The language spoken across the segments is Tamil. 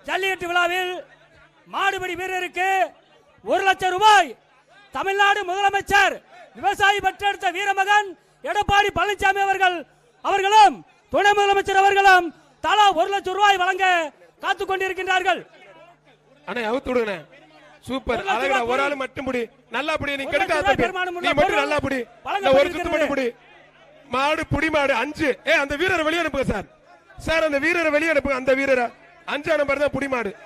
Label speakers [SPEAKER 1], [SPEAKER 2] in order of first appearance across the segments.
[SPEAKER 1] ஜல்லிக்கட்டு விழாவில் மாடுபிடி வீரருக்கு ஒரு லட்சம் ரூபாய் தமிழ்நாடு முதலமைச்சர் விவசாயி பெற்றெடுத்த வீரமகன் எடப்பாடி பழனிசாமி அவர்கள் அவர்களும் துணை முதலமைச்சர் அவர்களும் தலா ஒரு லட்சம் ரூபாய் வழங்க காத்துக் கொண்டிருக்கின்றார்கள்
[SPEAKER 2] அண்ணே அவுத்து விடுங்கண்ணே சூப்பர்
[SPEAKER 1] ஒரு லட்சம்
[SPEAKER 2] அழகா
[SPEAKER 1] ரூபாய்
[SPEAKER 2] ஒரு ஆள் மட்டும் புடி நல்லா புடி நீ
[SPEAKER 1] ஒரு
[SPEAKER 2] கெடுக்காத
[SPEAKER 1] லட்சம் ரூபாய்
[SPEAKER 2] தம்பி.
[SPEAKER 1] பெருமானம்
[SPEAKER 2] நீ
[SPEAKER 1] உள்ள
[SPEAKER 2] மட்டும்
[SPEAKER 1] பொருள்
[SPEAKER 2] நல்லா புடி
[SPEAKER 1] வழங்க
[SPEAKER 2] இந்த ஒரு சுத்து மட்டும்
[SPEAKER 1] பட்டிருக்கிறது.
[SPEAKER 2] புடி மாடு புடி மாடு அஞ்சு ஏ அந்த வீரரை வெளியே அனுப்புங்க சார் சார் அந்த வீரரை வெளியே அனுப்புங்க அந்த வீரரை அஞ்சா நம்பர் தான் புடி மாடு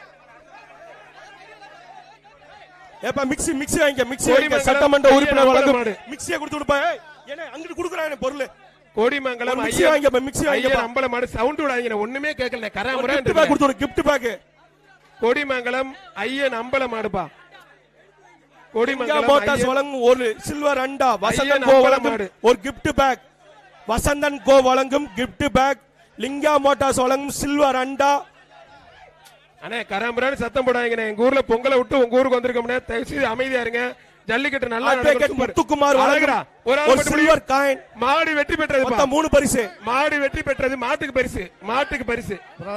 [SPEAKER 3] ஏப்பா மிக்ஸி மிக்ஸி வாங்கிக்க மிக்ஸி
[SPEAKER 2] கோடி
[SPEAKER 3] வாங்கிக்க
[SPEAKER 2] மங்கலம்
[SPEAKER 3] சட்டமன்ற
[SPEAKER 2] ஐயா,
[SPEAKER 3] உறுப்பினர்
[SPEAKER 2] நம்பல
[SPEAKER 3] வழங்கும்
[SPEAKER 2] மாடு.
[SPEAKER 3] மிக்ஸியை கொடுத்து விடுப்பா ஏய், என்ன அங்கிட்டு கொடுக்குறாங்க பொருள்
[SPEAKER 2] கோடிமங்கலம்
[SPEAKER 3] ஒரு மிக்ஸி
[SPEAKER 2] ஐயன்
[SPEAKER 3] வாங்கிக்கப்பா, மிக்ஸி
[SPEAKER 2] ஐயன்
[SPEAKER 3] வாங்கிக்கப்பா.
[SPEAKER 2] அம்பல மாடு சவுண்ட் விடாதீங்க நான் ஒண்ணுமே கேட்கல
[SPEAKER 3] கிஃப்ட்
[SPEAKER 2] கராமுறை
[SPEAKER 3] பேக் கொடுத்து விடு கிஃப்ட் பேக்
[SPEAKER 2] கொடிமங்கலம் ஐயன் அம்பல மாடுப்பா
[SPEAKER 3] இந்தியா
[SPEAKER 2] கொடிமங்கலம்
[SPEAKER 3] மோட்டார்ஸ்
[SPEAKER 2] ஐயன்
[SPEAKER 3] வழங்கும் ஒரு சில்வர் அண்டா வசந்தன்
[SPEAKER 2] ஐயன்
[SPEAKER 3] கோ
[SPEAKER 2] அம்பல
[SPEAKER 3] வழங்கும்
[SPEAKER 2] மாடு.
[SPEAKER 3] ஒரு கிஃப்ட் பேக் வசந்தன் கோ வழங்கும் கிஃப்ட் பேக் லிங்கா மோட்டார்ஸ் வழங்கும் சில்வர் அண்டா
[SPEAKER 2] அண்ணே கராம்பரான்னு சத்தம் போடாதீங்க எங்க ஊர்ல பொங்கலை விட்டு உங்க ஊருக்கு வந்திருக்கோம்னே தயவு செய்து அமைதியா இருங்க ஜல்லிக்கட்டு நல்லா
[SPEAKER 3] அட்வொகேட்
[SPEAKER 2] நடக்கும். சூப்பர்.
[SPEAKER 3] முத்துக்குமார்
[SPEAKER 2] அழகுடா.
[SPEAKER 3] வழங்கும்
[SPEAKER 2] ஒரு ஆள்
[SPEAKER 3] ஒரு
[SPEAKER 2] மட்டும்
[SPEAKER 3] சில்வர்
[SPEAKER 2] புடி.
[SPEAKER 3] காயின்
[SPEAKER 2] மாடு வெற்றி பெற்றது
[SPEAKER 3] மொத்தம் மூணு பரிசு
[SPEAKER 2] மாடு வெற்றி பெற்றது மாட்டுக்கு பரிசு மாட்டுக்கு பரிசு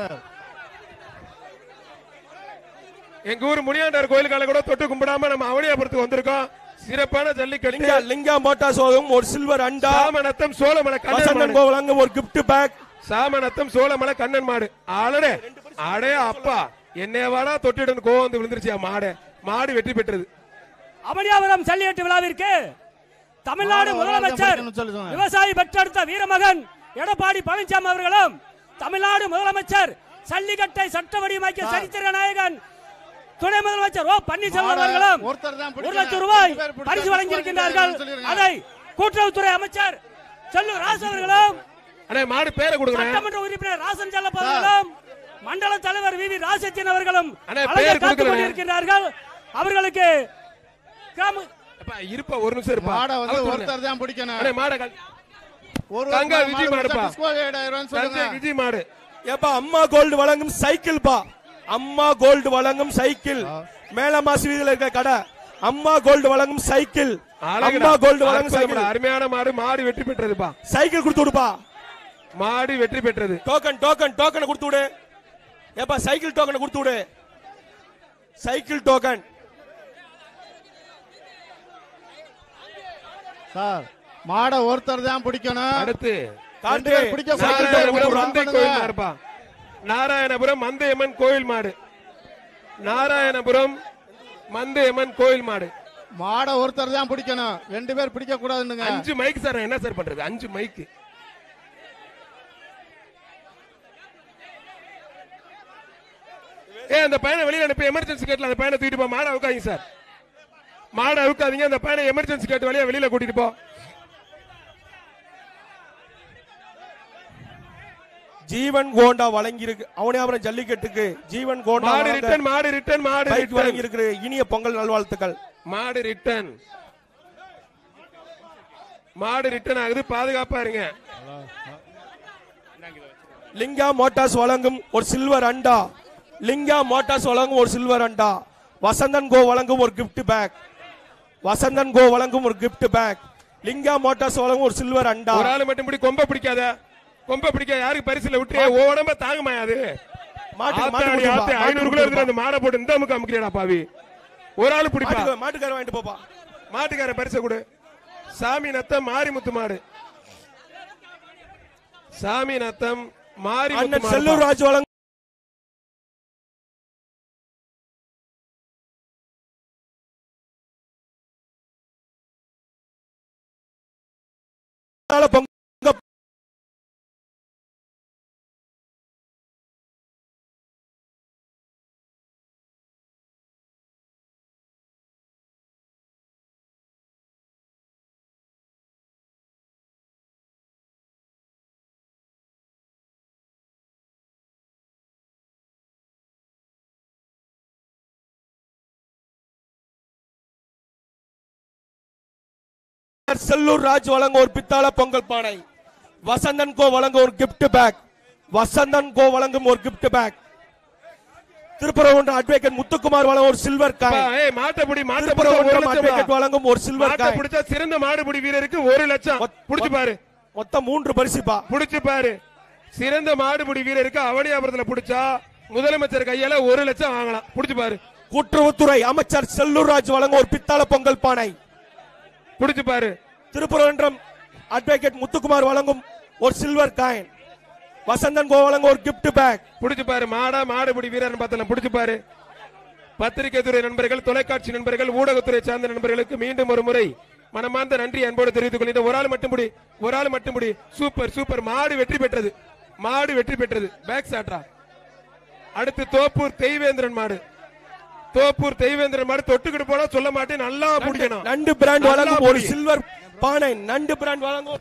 [SPEAKER 2] எங்க ஊர் முனியாண்டார் கோயிலுக்கால கூட தொட்டு கும்பிடாம நம்ம அவனியாபுரத்துக்கு வந்திருக்கோம் சிறப்பான
[SPEAKER 3] லிங்கா
[SPEAKER 2] ஜல்லிக்கட்டு
[SPEAKER 3] லிங்கா மோட்டார்ஸ் வழங்கும் ஒரு சில்வர் அண்டா
[SPEAKER 2] சாமநத்தம் சோழமலை கண்ணன்
[SPEAKER 3] வசந்தன்
[SPEAKER 2] மாடு
[SPEAKER 3] கோ வழங்கும் ஒரு கிஃப்ட் பேக்
[SPEAKER 2] சாமநத்தம் சோழமலை கண்ணன் மாடு ஆளடே அடே அப்பா என்னைய வாடா தொட்டிட்டு கோவம் வந்து விழுந்துருச்சியா மாடு மாடு வெற்றி பெற்றது
[SPEAKER 1] அவனியாபுரம் ஜல்லிக்கட்டு விழாவிற்கு தமிழ்நாடு
[SPEAKER 4] மாடு
[SPEAKER 1] முதலமைச்சர்
[SPEAKER 4] வழங்க சொல்லி சொன்னாங்க.
[SPEAKER 1] விவசாயி பெற்றெடுத்த வீரமகன் எடப்பாடி பழனிசாமி அவர்களும் தமிழ்நாடு முதலமைச்சர் ஜல்லிக்கட்டை சட்ட வடிவமாக்கிய சரித்திர நாயகன் துணை முதலமைச்சர் ஓ பன்னீர்செல்வம்
[SPEAKER 4] மாடு
[SPEAKER 1] அவர்களும்
[SPEAKER 4] ஒருத்தர் தான்
[SPEAKER 1] ஒரு
[SPEAKER 4] பிடிக்கணும்.
[SPEAKER 1] லட்சம் ரூபாய்
[SPEAKER 4] ரெண்டு பேர் பிடிச்சா
[SPEAKER 1] பரிசு வழங்கியிருக்கின்றார்கள்
[SPEAKER 4] சொல்லிருங்க.
[SPEAKER 1] அதை கூட்டுறவுத்துறை அமைச்சர் செல்லூர் ராசு அவர்களும்
[SPEAKER 2] அடே மாடு பேரை கொடுங்க
[SPEAKER 1] சட்டமன்ற உறுப்பினர் ராசன் செல்லப்பா அவர்களும் மண்டல தலைவர் வி வி ராசத்தியன் அவர்களும்
[SPEAKER 2] அண்ணே,
[SPEAKER 1] வழங்க
[SPEAKER 2] பேர்
[SPEAKER 1] காத்துக்
[SPEAKER 2] கொடுக்கல.
[SPEAKER 1] கொண்டிருக்கிறார்கள் அவர்களுக்கு கிராம
[SPEAKER 2] அப்பா, இருப்பா ஒரு நிமிஷம் இருப்பா
[SPEAKER 4] மாடை வந்து
[SPEAKER 2] அவுத்து விடுங்க.
[SPEAKER 4] ஒருத்தர் தான் பிடிக்கணும்
[SPEAKER 2] அடே மாடை கழ-
[SPEAKER 4] ஒரு
[SPEAKER 2] தங்கா
[SPEAKER 4] மாடு
[SPEAKER 2] விஜய்
[SPEAKER 4] பிடிச்சா
[SPEAKER 2] மாடுப்பா.
[SPEAKER 4] disqualify ஆயிடுவான்னு சொல்லுங்க
[SPEAKER 2] தஞ்சை விஜய் மாடு
[SPEAKER 3] ஏப்பா அம்மா கோல்டு வழங்கும் சைக்கிள் பா அம்மா கோல்டு வழங்கும் சைக்கிள் மேலமாசி வீதியில இருக்க கடை அம்மா கோல்டு வழங்கும் சைக்கிள்
[SPEAKER 2] அழகுடா.
[SPEAKER 3] அம்மா கோல்டு வழங்கும்
[SPEAKER 2] அற்புதம்டா.
[SPEAKER 3] சைக்கிள்
[SPEAKER 2] அருமையான மாடு மாடு வெற்றி பெற்றதுப்பா
[SPEAKER 3] சைக்கிள் கொடுத்து விடுப்பா
[SPEAKER 2] மாடு வெற்றி பெற்றது
[SPEAKER 3] டோக்கன் டோக்கன் டோக்கனை கொடுத்து விடு ஏப்பா சைக்கிள் டோக்கனை கொடுத்து விடு சைக்கிள் டோக்கன்
[SPEAKER 4] சார் மாடை ஒருத்தர் தான் பிடிக்கணும்
[SPEAKER 2] அடுத்து
[SPEAKER 3] காட்டு
[SPEAKER 4] பேர் பிடிக்க சைக்கிள் டோக்கன்
[SPEAKER 2] நாராயணபுரம்
[SPEAKER 4] கொடுத்து
[SPEAKER 2] மந்தை
[SPEAKER 4] பண்ணுங்க.
[SPEAKER 2] கோயில் மாடுப்பா நாராயணபுரம் மந்தையம்மன் கோயில் மாடு நாராயணபுரம் மந்தையம்மன் கோயில் மாடு
[SPEAKER 4] மாடை ஒருத்தர் தான் பிடிக்கணும் ரெண்டு பேர் பிடிக்க கூடாதுங்க
[SPEAKER 2] அஞ்சு மைக் சார் நான் என்ன சார் பண்றது அஞ்சு மைக் ஏ அந்த பையனை வெளியில அனுப்பி எமர்ஜென்சி கேட்ல அந்த பையனை தூக்கிட்டு போ மாடை அவுக்காதீங்க சார் மாடை அவுக்காதீங்க அந்த பையனை எமர்ஜென்சி கேட்டு வழியா வெளியில கூட்டிட்டு போ
[SPEAKER 3] ஜீவன் கோண்டா வழங்கி இருக்கு அவனியாபுரம் ஜல்லிக்கட்டுக்கு ஜீவன் கோண்டா
[SPEAKER 2] மாடு
[SPEAKER 3] வழங்க
[SPEAKER 2] ரிட்டன் மாடு ரிட்டன் மாடு
[SPEAKER 3] பைக்
[SPEAKER 2] ரிட்டன்
[SPEAKER 3] வழங்கி இருக்கிற இனிய பொங்கல் நல்வாழ்த்துக்கள்
[SPEAKER 2] மாடு ரிட்டன் மாடு ரிட்டன் ஆகுது பாதுகாப்பா இருங்க
[SPEAKER 3] லிங்கா மோட்டார்ஸ் வழங்கும் ஒரு சில்வர் அண்டா லிங்கா மோட்டார்ஸ் வழங்கும் ஒரு சில்வர் அண்டா வசந்தன் கோ வழங்கும் ஒரு gift பேக் வசந்தன் கோ வழங்கும் ஒரு gift பேக் லிங்கா மோட்டார்ஸ் வழங்கும் ஒரு சில்வர் அண்டா
[SPEAKER 2] ஒரு ஆளு மட்டும் இப்படி கொம்ப பிடிக்காத கொம்ப பிடிக்காத யாருக்கு பரிசுல விட்டு உடம்ப தாங்குமா அது
[SPEAKER 3] மாட்டு மாட்டு
[SPEAKER 2] ஆத்தாடி,
[SPEAKER 3] கொடுப்பா,
[SPEAKER 2] ஆத்தி,
[SPEAKER 3] மாட்டு
[SPEAKER 2] ஐநூறு கிலோ இருக்கிற
[SPEAKER 3] கொடுப்பா.
[SPEAKER 2] அந்த மாடை போட்டு இந்த அமுக்கு அமுக்கிறியாடா பாவி ஒரு ஆளு பிடிப்பா
[SPEAKER 3] மாட்டுக்கு- மாட்டுக்காரன் வாங்கிட்டு போப்பா
[SPEAKER 2] மாட்டுக்கார பரிசை கொடு சாமி நத்தம் மாரிமுத்து மாடு சாமி நத்தம் மாரிமுத்து
[SPEAKER 3] அண்ணன்
[SPEAKER 2] மாடு
[SPEAKER 3] செல்லூர் ராஜ் வழங்கும் பொங்க செல்லூர் ராஜ் வழங்க ஒரு பித்தாள பொங்கல் பானை வசந்தன் கோ வழங்க ஒரு gift பேக் வசந்தன் கோ வழங்கும் ஒரு gift pack Thirupparankundram advocate Muthukumar வழங்க ஒரு சில்வர்
[SPEAKER 2] அப்பா,
[SPEAKER 3] காய்
[SPEAKER 2] ஏய் மாட்டை பிடி மாட்டை பிடிச்சா ஒரு
[SPEAKER 3] திருப்பரங்குன்றம்
[SPEAKER 2] லட்சம்
[SPEAKER 3] அட்வொகேட்
[SPEAKER 2] ரூபா.
[SPEAKER 3] வழங்கும் ஒரு சில்வர்
[SPEAKER 2] மாட்டை
[SPEAKER 3] காய்
[SPEAKER 2] பிடிச்சா சிறந்த மாடுபிடி வீரருக்கு ஒரு லட்சம்
[SPEAKER 3] மொத்-
[SPEAKER 2] புடிச்சு பாரு
[SPEAKER 3] மொத்தம் மூன்று பரிசுப்பா
[SPEAKER 2] புடிச்சு பாரு சிறந்த மாடுபிடி வீரருக்கு அவனியாபுரத்துல புடிச்சா முதலமைச்சர் கையால ஒரு லட்சம் வாங்கலாம் புடிச்சு பாரு
[SPEAKER 3] கூட்டுறவுத்துறை அமைச்சர் செல்லூர் ராஜ் வழங்கும் ஒரு பித்தாள பொங்கல் பானை
[SPEAKER 2] புடிச்சு பாரு
[SPEAKER 3] திருப்பரங்குன்றம் அட்வொகேட் முத்துக்குமார் வழங்கும் ஒரு சில்வர் காயின் வசந்தன் கோ வழங்கும் ஒரு gift பேக்
[SPEAKER 2] புடிச்சு பாரு மாடா மாடுபிடி வீரர் பார்த்தலாம் புடிச்சு பாரு பத்திரிகை துறை நண்பர்கள் தொலைக்காட்சி நண்பர்கள் ஊடகத்துறை சார்ந்த நண்பர்களுக்கு மீண்டும் ஒரு முறை மனமார்ந்த நன்றி அன்போடு தெரிவித்துக் கொள்கிறேன் ஒரு ஆள் மட்டும் முடி ஒரு ஆள் மட்டும் முடி சூப்பர் சூப்பர் மாடு வெற்றி பெற்றது மாடு வெற்றி பெற்றது பேக் சாட்ரா அடுத்து தோப்பூர் தெய்வேந்திரன் மாடு தோப்பூர் தெய்வேந்திரன் மாடு தொட்டுக்கிட்டு போனா சொல்ல மாட்டேன் நல்லா பிடிக்கணும்
[SPEAKER 3] நண்டு பிராண்ட்
[SPEAKER 2] நல்லா
[SPEAKER 3] வழங்கும் ஒரு
[SPEAKER 2] புடி.
[SPEAKER 3] சில்வர் பானை நண்டு பிராண்ட் வழங்கும்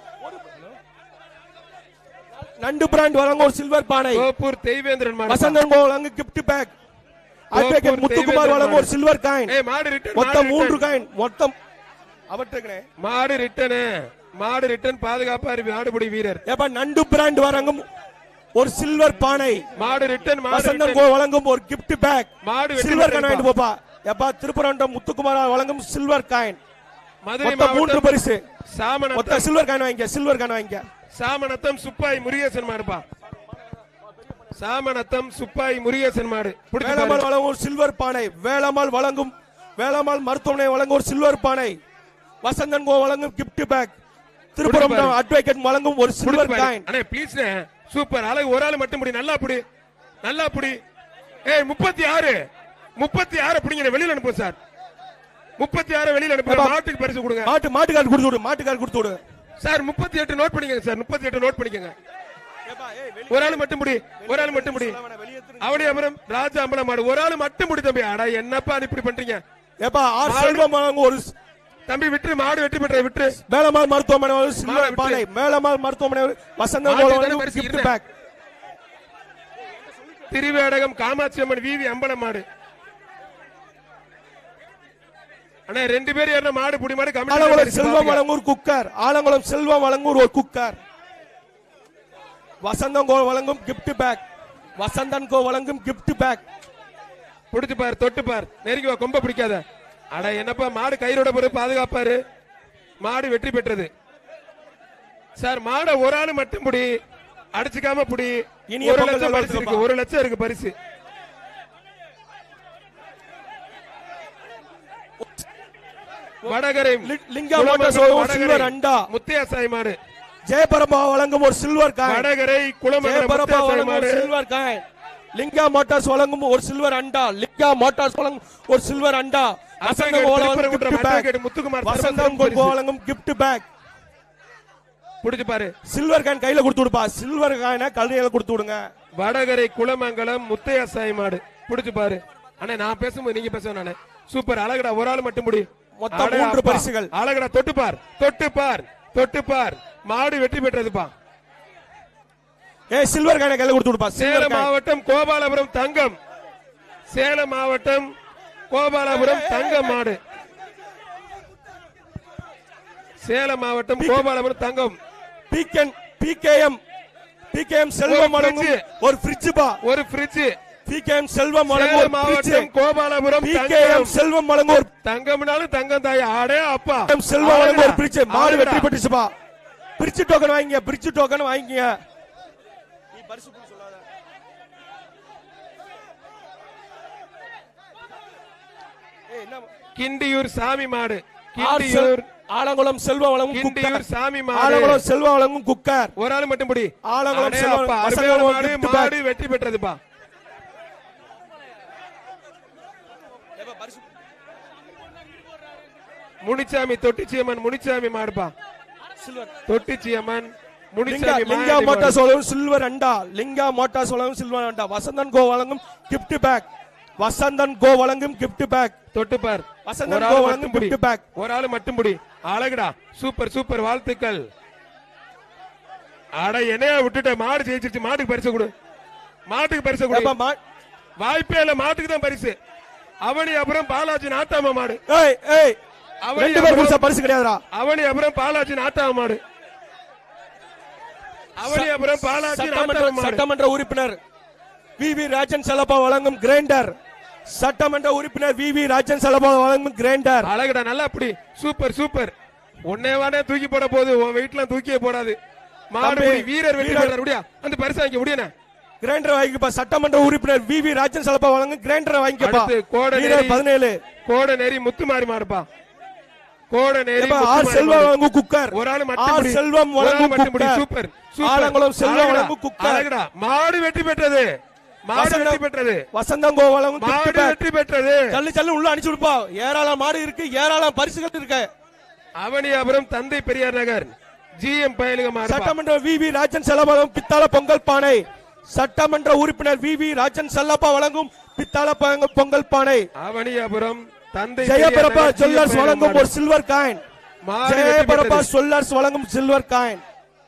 [SPEAKER 3] நண்டு பிராண்ட் வழங்கும் ஒரு சில்வர் பானை
[SPEAKER 2] தோப்பூர் தெய்வேந்திரன் மாடு
[SPEAKER 3] வசந்தன் கோ வழங்கும் gift pack advocate
[SPEAKER 2] Thoppur
[SPEAKER 3] Muthukumar
[SPEAKER 2] Theivendran
[SPEAKER 3] வழங்கும் ஒரு
[SPEAKER 2] மாடு.
[SPEAKER 3] சில்வர் காயின்
[SPEAKER 2] ஏய் மாடு ரிட்டன்
[SPEAKER 3] மொத்தம் மூன்று காயின் மொத்தம் அவற்றுக்குனே
[SPEAKER 2] மாடு ரிட்டனு மாடு ரிட்டன் பாதுகாப்பாரு மாடுபிடி வீரர்
[SPEAKER 3] ஏப்பா நண்டு பிராண்ட் வழங்கும் ஒரு சில்வர் பானை
[SPEAKER 2] மாடு ரிட்டன் மாடு
[SPEAKER 3] வசந்தன்
[SPEAKER 2] ரிட்டன்
[SPEAKER 3] கோ வழங்கும் ஒரு gift பேக்
[SPEAKER 2] மாடு வெற்றி
[SPEAKER 3] சில்வர் காயின்
[SPEAKER 2] பெற்றதுப்பா.
[SPEAKER 3] வாங்கிட்டு போப்பா எப்பா திருப்பரங்குன்றம் முத்துக்குமார் வழங்கும் சில்வர் காயின்
[SPEAKER 2] மதுரை
[SPEAKER 3] மொத்தம் மூன்று
[SPEAKER 2] மாவட்டம்
[SPEAKER 3] பரிசு மொத்த
[SPEAKER 2] சாமநத்தம்
[SPEAKER 3] சில்வர் காயின் வாங்கிக்க சில்வர் காயின் வாங்கிக்க
[SPEAKER 2] சாமநத்தம் சுப்பாய் முருகேசன் மாடுப்பா சாமநத்தம் சுப்பாய் முருகேசன் மாடு பிடிச்சு
[SPEAKER 3] வேளம்மாள்
[SPEAKER 2] பாரு.
[SPEAKER 3] வழங்கும் ஒரு சில்வர் பானை வேளம்மாள் வழங்கும் வேளம்மாள் மருத்துவமனை வழங்கும் ஒரு சில்வர் பானை வசந்தன் கோ வழங்கும் gift பேக் திருப்பரங்குன்றம் அட்வொகேட் வழங்கும் ஒரு
[SPEAKER 2] பிடிச்சு
[SPEAKER 3] சில்வர்
[SPEAKER 2] பாரு.
[SPEAKER 3] காயின்
[SPEAKER 2] அண்ணே ப்ளீஸ்ண்ணே சூப்பர் அழகு ஒரு ஆள் மட்டும் பிடி நல்லா பிடி நல்லா பிடி ஏய் முப்பத்தி ஆறு முப்பத்தி ஆறு பிடிங்க வெளியில அனுப்புங்க சார் முப்பத்தி ஆறு வெளியில அனுப்புங்க
[SPEAKER 3] அப்பா.
[SPEAKER 2] மாட்டுக்கு பரிசு கொடுங்க
[SPEAKER 3] மாட்டு மாட்டுக்கார் கொடுத்து விடு மாட்டுக்கார் கொடுத்து விடு
[SPEAKER 2] சார் முப்பத்தி எட்டு நோட் பண்ணிக்கங்க சார் முப்பத்தி எட்டு நோட் பண்ணிக்கங்க ஒரு ஆள் மட்டும் முடி ஒரு ஆள் மட்டும் முடி அவனியாபுரம் ராஜா அம்பலம் மாடு ஒரு ஆள் மட்டும் முடி தம்பி அடா என்னப்பா அது இப்படி பண்றீங்க
[SPEAKER 3] ஏப்பா ஆர்
[SPEAKER 2] மாடு.
[SPEAKER 3] செல்வம் வழங்கும் ஒரு
[SPEAKER 2] தம்பி விட்டு மாடு வெற்றி பெற்ற விட்டு
[SPEAKER 3] மேலமால் மருத்துவமனை ஒரு
[SPEAKER 2] மாலை
[SPEAKER 3] சில்வர்
[SPEAKER 2] விட்டு.
[SPEAKER 3] பானை மேலமால் மருத்துவமனை ஒரு வசந்தன் கோ
[SPEAKER 2] மாட்டுக்கு தானே
[SPEAKER 3] வழங்கும்
[SPEAKER 2] பரிசு
[SPEAKER 3] gift
[SPEAKER 2] இருந்தேன்.
[SPEAKER 3] பேக்
[SPEAKER 2] திருவேடகம் காமாட்சி அம்மன் விவி அம்பலம் மாடு அண்ணா ரெண்டு பேர் ஏறின மாடு புடி மாடு
[SPEAKER 3] ஆலங்குளம்
[SPEAKER 2] கமிட்டி
[SPEAKER 3] செல்வம் வழங்கும் ஒரு குக்கர் ஆலங்குளம் செல்வம் வழங்கும் ஒரு குக்கர் வசந்தன் கோ வழங்கும் gift பேக் வசந்தன் கோ வழங்கும் gift பேக்
[SPEAKER 2] புடிச்சு பார் தொட்டு பார் நெருங்கி வா கொம்ப பிடிக்காத அட என்னப்பா மாடு கயிறோட பொறு பாதுகாப்பாரு மாடு வெற்றி பெற்றது சார் மாடை ஒரு ஆளு மட்டும் புடி அடிச்சுக்காம புடி
[SPEAKER 3] இனிய
[SPEAKER 2] ஒரு
[SPEAKER 3] பொங்கல்
[SPEAKER 2] லட்சம் பரிசு
[SPEAKER 3] நல்வாழ்த்துக்கள்
[SPEAKER 2] இருக்கு ஒரு லட்சம் இருக்கு பரிசு வடகரை
[SPEAKER 3] லி- லிங்கா மோட்டார்ஸ் வழங்கும் ஒரு சில்வர் அண்டா
[SPEAKER 2] முத்தையா சாய் மாடு
[SPEAKER 3] ஜெயபரம்பா வழங்கும் ஒரு சில்வர் காயின்
[SPEAKER 2] வடகரை குளமங்கலம்
[SPEAKER 3] ஜெயபரம்பா
[SPEAKER 2] முத்தையா சாய்
[SPEAKER 3] வழங்கும் ஒரு
[SPEAKER 2] மாடு
[SPEAKER 3] சில்வர் காயின் லிங்கா மோட்டார்ஸ் வழங்கும் ஒரு சில்வர் அண்டா லிங்கா மோட்டார்ஸ் வழங்கும் ஒரு சில்வர் அண்டா வசந்தம் கோ வழங்கும்
[SPEAKER 2] Thiruparankundram
[SPEAKER 3] gift bag.
[SPEAKER 2] advocate Muthukumar
[SPEAKER 3] வசந்தம்
[SPEAKER 2] சர்வ
[SPEAKER 3] கோ
[SPEAKER 2] பரிசு.
[SPEAKER 3] வழங்கும் gift பேக்
[SPEAKER 2] புடிச்சு பாரு
[SPEAKER 3] சில்வர் காயின் கையில கொடுத்து விடுப்பா சில்வர் காயினை கல்வியில கொடுத்து விடுங்க
[SPEAKER 2] வடகரை குளமங்கலம் முத்தையா சாய் மாடு புடிச்சு பாரு அண்ணே நான் பேசும்போது நீங்க பேச நானே சூப்பர் அழகடா ஒரு ஆள் மட்டும் முடி
[SPEAKER 3] மொத்தம்
[SPEAKER 2] அடே
[SPEAKER 3] மூன்று
[SPEAKER 2] அப்பா.
[SPEAKER 3] பரிசுகள்.
[SPEAKER 2] அழகடா தொட்டு பார் தொட்டு பார் தொட்டு பார் மாடு வெற்றி பெற்றதுப்பா
[SPEAKER 3] ஏய் சில்வர் காயினை கையில கொடுத்து விடுப்பா சில்வர்
[SPEAKER 2] சேலம்
[SPEAKER 3] காயின்
[SPEAKER 2] மாவட்டம் கோபாலபுரம் தங்கம் சேலம் மாவட்டம் கோபாலபுரம் தங்கம் மாடு சேலம் மாவட்டம் Gopalapuram Thangam
[SPEAKER 3] PKM PKM PKM Selvam
[SPEAKER 2] ஒரு
[SPEAKER 3] வழங்கும்
[SPEAKER 2] fridge.
[SPEAKER 3] ஒரு ஃப்ரிட்ஜ் பா
[SPEAKER 2] ஒரு பிரிட்ஜ்
[SPEAKER 3] பிகேஎம் செல்வம் வழங்கும்
[SPEAKER 2] சேலம்
[SPEAKER 3] ஒரு
[SPEAKER 2] மாவட்டம்
[SPEAKER 3] ஃப்ரிட்ஜ்
[SPEAKER 2] கோபாலபுரம்
[SPEAKER 3] பிகேஎம்
[SPEAKER 2] தங்கம்
[SPEAKER 3] செல்வம் வழங்கும் ஒரு
[SPEAKER 2] தங்கம்னாலும் தங்கம் தாய் ஆடே அப்பா
[SPEAKER 3] பிகேஎம் செல்வம் வழங்கும் ஒரு
[SPEAKER 2] ஆளுடா,
[SPEAKER 3] ஃப்ரிட்ஜ் மாடு
[SPEAKER 2] ஆளுடா.
[SPEAKER 3] வெற்றி பெற்றுச்சுப்பா பிரிட்ஜ் டோக்கன் வாங்கிங்க பிரிட்ஜ் டோக்கன் வாங்கிங்க
[SPEAKER 2] கிண்டியூர் சாமி மாடு
[SPEAKER 3] ஆர்
[SPEAKER 2] கிண்டியூர்
[SPEAKER 3] செல்- ஆலங்குளம் செல்வம் வழங்கும்
[SPEAKER 2] கிண்டியூர்
[SPEAKER 3] குக்கர்
[SPEAKER 2] சாமி மாடு
[SPEAKER 3] ஆலங்குளம் செல்வம் வழங்கும் குக்கர்
[SPEAKER 2] ஒரு ஆள் மட்டும் பிடி
[SPEAKER 3] ஆலங்குளம்
[SPEAKER 2] அடே
[SPEAKER 3] செல்வம்
[SPEAKER 2] அப்பா,
[SPEAKER 3] வசந்தம்
[SPEAKER 2] அருமையான
[SPEAKER 3] ஒரு
[SPEAKER 2] மாடு
[SPEAKER 3] gift bag.
[SPEAKER 2] மாடு வெற்றி பெற்றதுப்பா முனிச்சாமி தொட்டிச்சியம்மன் முனிச்சாமி மாடுப்பா தொட்டிச்சியம்மன்
[SPEAKER 3] லிங்கா
[SPEAKER 2] முனிச்சாமி
[SPEAKER 3] லிங்கா
[SPEAKER 2] மாடு
[SPEAKER 3] மோட்டார்ஸ் வழங்கும் சில்வர் அண்டா லிங்கா மோட்டார்ஸ் வழங்கும் சில்வர் அண்டா வசந்தன் கோ வழங்கும் gift பேக் வசந்தன் கோ வழங்கும் gift பேக்
[SPEAKER 2] தொட்டுப்பார்
[SPEAKER 3] வசந்தன்
[SPEAKER 2] ஒரு
[SPEAKER 3] கோ
[SPEAKER 2] ஆள்
[SPEAKER 3] வழங்கும்
[SPEAKER 2] மட்டும் பிடி
[SPEAKER 3] gift பேக்
[SPEAKER 2] ஒரு ஆள் மட்டும் பிடி அழகுடா சூப்பர் சூப்பர் வாழ்த்துக்கள் அட என்னையா விட்டுட்ட மாடு ஜெயிச்சிருச்சு மாட்டுக்கு பரிசு கொடு மாட்டுக்கு பரிசு கொடு
[SPEAKER 3] ஏப்பா, மா-
[SPEAKER 2] வாய்ப்பே இல்ல மாட்டுக்கு தான் பரிசு அவனி அப்புறம் பாலாஜி நாட்டாம மாடு
[SPEAKER 3] ஏய் ஏய்
[SPEAKER 2] அவனி
[SPEAKER 3] ரெண்டு பேர்
[SPEAKER 2] அப்புறம்
[SPEAKER 3] புதுசா பரிசு கிடையாதுடா
[SPEAKER 2] அவனி அப்புறம் பாலாஜி நாட்டாம மாடு அவனி அப்புறம் பாலாஜி
[SPEAKER 3] சட்டமன்ற
[SPEAKER 2] நாட்டாம மாடு
[SPEAKER 3] சட்டமன்ற உறுப்பினர் வி வி ராஜன் செலப்பா வழங்கும் கிரைண்டர் சட்டமன்ற உறுப்பினர் வி வி ராஜன் செலப்பா வழங்கும் கிரைண்டர்
[SPEAKER 2] அழகுடா நல்லா அப்படி சூப்பர் சூப்பர் உன்னே வாடே தூக்கி போட போகுது உன் வெயிட்லாம் தூக்கியே போடாது மாடு
[SPEAKER 3] தம்பி,
[SPEAKER 2] முடி, வீரர் வெற்றி
[SPEAKER 3] வீரர்.
[SPEAKER 2] பெறார் முடியா அந்த பரிசு வாங்கி முடியண்ணே
[SPEAKER 3] கிரைண்டர் வாங்கிக்கப்பா சட்டமன்ற உறுப்பினர் வி வி ராஜன் செலப்பா வழங்கும் கிரைண்டர் வாங்கிக்கப்பா
[SPEAKER 2] அடுத்து கோடநேரி.
[SPEAKER 3] வீரர் பதினேழு
[SPEAKER 2] கோடநேரி முத்துமாரி மாடுப்பா கோடநேரி
[SPEAKER 3] ஏப்பா, ஆர்
[SPEAKER 2] முத்துமாரி
[SPEAKER 3] செல்வம்
[SPEAKER 2] மாடு.
[SPEAKER 3] வழங்கும் குக்கர்
[SPEAKER 2] ஒரு ஆள்
[SPEAKER 3] ஆர்
[SPEAKER 2] மட்டும்
[SPEAKER 3] செல்வம் வழங்கும் cooker
[SPEAKER 2] super super
[SPEAKER 3] Alangulam Selvam
[SPEAKER 2] அழகுடா,
[SPEAKER 3] வழங்கும் குக்கர்
[SPEAKER 2] அழகுடா. மாடு வெற்றி பெற்றது மாடு
[SPEAKER 3] வசந்தம்
[SPEAKER 2] வெற்றி பெற்றது
[SPEAKER 3] வசந்தங்கோ வழங்கும் gift
[SPEAKER 2] மாடு
[SPEAKER 3] bag.
[SPEAKER 2] வெற்றி பெற்றது
[SPEAKER 3] சல்லு சல்லு உள்ள அனுப்பிச்சு விடுப்பா ஏராளம் மாடு இருக்கு ஏராளம் பரிசுகள் இருக்கு
[SPEAKER 2] அவனியாபுரம் தந்தை பெரியார் நகர் ஜிஎம் பயலுக மாடு
[SPEAKER 3] சட்டமன்ற வி வி ராஜன் செல்லப்பா வழங்கும் பித்தாள பொங்கல் பானை சட்டமன்ற உறுப்பினர் வி வி ராஜன் செல்லப்பா வழங்கும் பித்தாள பொங்க- பொங்கல் பானை
[SPEAKER 2] அவனியாபுரம் தந்தை
[SPEAKER 3] ஜெயபிரபா
[SPEAKER 2] பெரியார் நகர்
[SPEAKER 3] சொல்லர்ஸ்
[SPEAKER 2] GM
[SPEAKER 3] வழங்கும்
[SPEAKER 2] மாடு.
[SPEAKER 3] ஒரு சில்வர் காயின்
[SPEAKER 2] மாடு வெற்றி
[SPEAKER 3] ஜெயபிரபா
[SPEAKER 2] பெற்றது.
[SPEAKER 3] சொல்லர்ஸ் வழங்கும் சில்வர் காயின்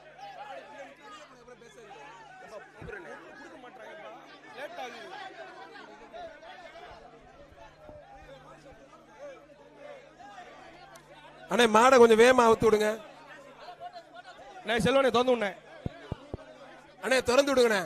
[SPEAKER 2] அண்ணே மாடை கொஞ்சம் வேகமா அவுத்து விடுங்க
[SPEAKER 3] நான் செல்வனை திறந்து விடுனேன்
[SPEAKER 2] அண்ணே திறந்து விடுங்கண்ணே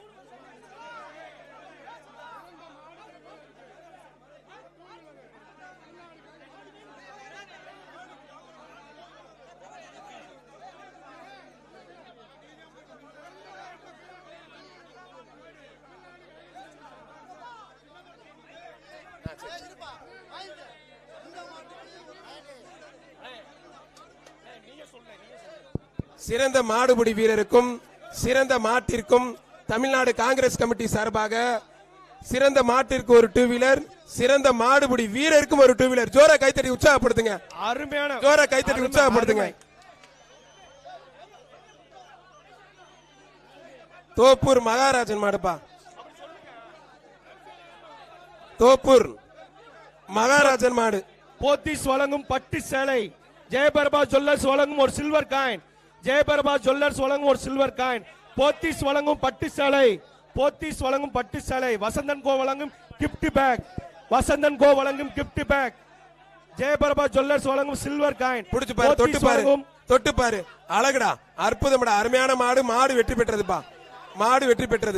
[SPEAKER 2] சிறந்த மாடுபிடி வீரருக்கும் சிறந்த மாட்டிற்கும் தமிழ்நாடு காங்கிரஸ் கமிட்டி சார்பாக சிறந்த மாட்டிற்கு ஒரு டூ வீலர் சிறந்த மாடுபிடி வீரருக்கும் ஒரு டூ வீலர் ஜோரா கைத்தட்டி உற்சாகப்படுத்துங்க
[SPEAKER 3] அருமையான
[SPEAKER 2] ஜோரா கைத்தட்டி
[SPEAKER 3] அருமை,
[SPEAKER 2] உற்சாகப்படுத்துங்க
[SPEAKER 3] அருமை.
[SPEAKER 2] தோப்பூர் மகாராஜன் மாடுப்பா தோப்பூர் மகாராஜன் மாடு
[SPEAKER 3] போத்தீஸ் வழங்கும் பட்டு சேலை ஜெயபிரபா ஜுவல்லர்ஸ் வழங்கும் ஒரு சில்வர் காயின் ஜெயபிரபா ஜுவல்லர்ஸ் வழங்கும் ஒரு சில்வர் காயின் போத்தீஸ் வழங்கும் பட்டு சேலை போத்தீஸ் வழங்கும் பட்டு சேலை வசந்தன் கோ வழங்கும் கிஃப்ட் பேக் வசந்தன் கோ வழங்கும் கிஃப்ட் பேக் ஜெயபிரபா ஜுவல்லர்ஸ் வழங்கும் சில்வர் காயின்
[SPEAKER 2] புடிச்சு பாரு தொட்டு
[SPEAKER 3] போத்தீஸ்
[SPEAKER 2] பாரு
[SPEAKER 3] வழங்கும்
[SPEAKER 2] தொட்டு பாரு அழகுடா அற்புதம்டா அருமையான மாடு மாடு வெற்றி பெற்றதுப்பா மாடு வெற்றி பெற்றது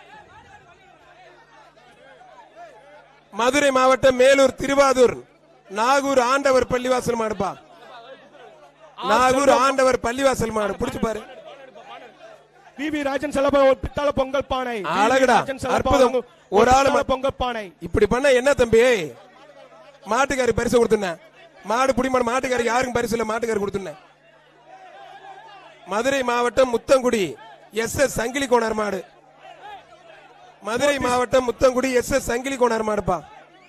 [SPEAKER 2] மதுரை மாவட்டம் மேலூர் திருவாதூர் நாகூர் ஆண்டவர் பள்ளிவாசல் மாடுப்பா நாகூர் ஆண்டவர் பள்ளிவாசல் மாடு புடிச்சு பாரு
[SPEAKER 3] வி வி ராஜன் செலபா ஒரு பித்தாள பொங்கல் பானை வி. வி.
[SPEAKER 2] அழகுடா.
[SPEAKER 3] ராஜன் செலபா
[SPEAKER 2] அற்புதம்.
[SPEAKER 3] வழங்கும்
[SPEAKER 2] ஒரு ஆளு
[SPEAKER 3] பித்தாள
[SPEAKER 2] ம-
[SPEAKER 3] பொங்கல் பானை
[SPEAKER 2] இப்படி பண்ண என்ன தம்பி மாட்டுக்காரி பரிசு கொடுத்துனேன் மாடு புடிமாடு மாட்டுக்காரி யாருக்கும் பரிசு இல்ல மாட்டுக்காரி கொடுத்துனேன் மதுரை மாவட்டம் முத்தங்குடி எஸ் எஸ் சங்கிலி கோணர் மாடு மதுரை மாவட்டம் முத்தங்குடி எஸ் எஸ் சங்கிலி கோணர் மாடுப்பா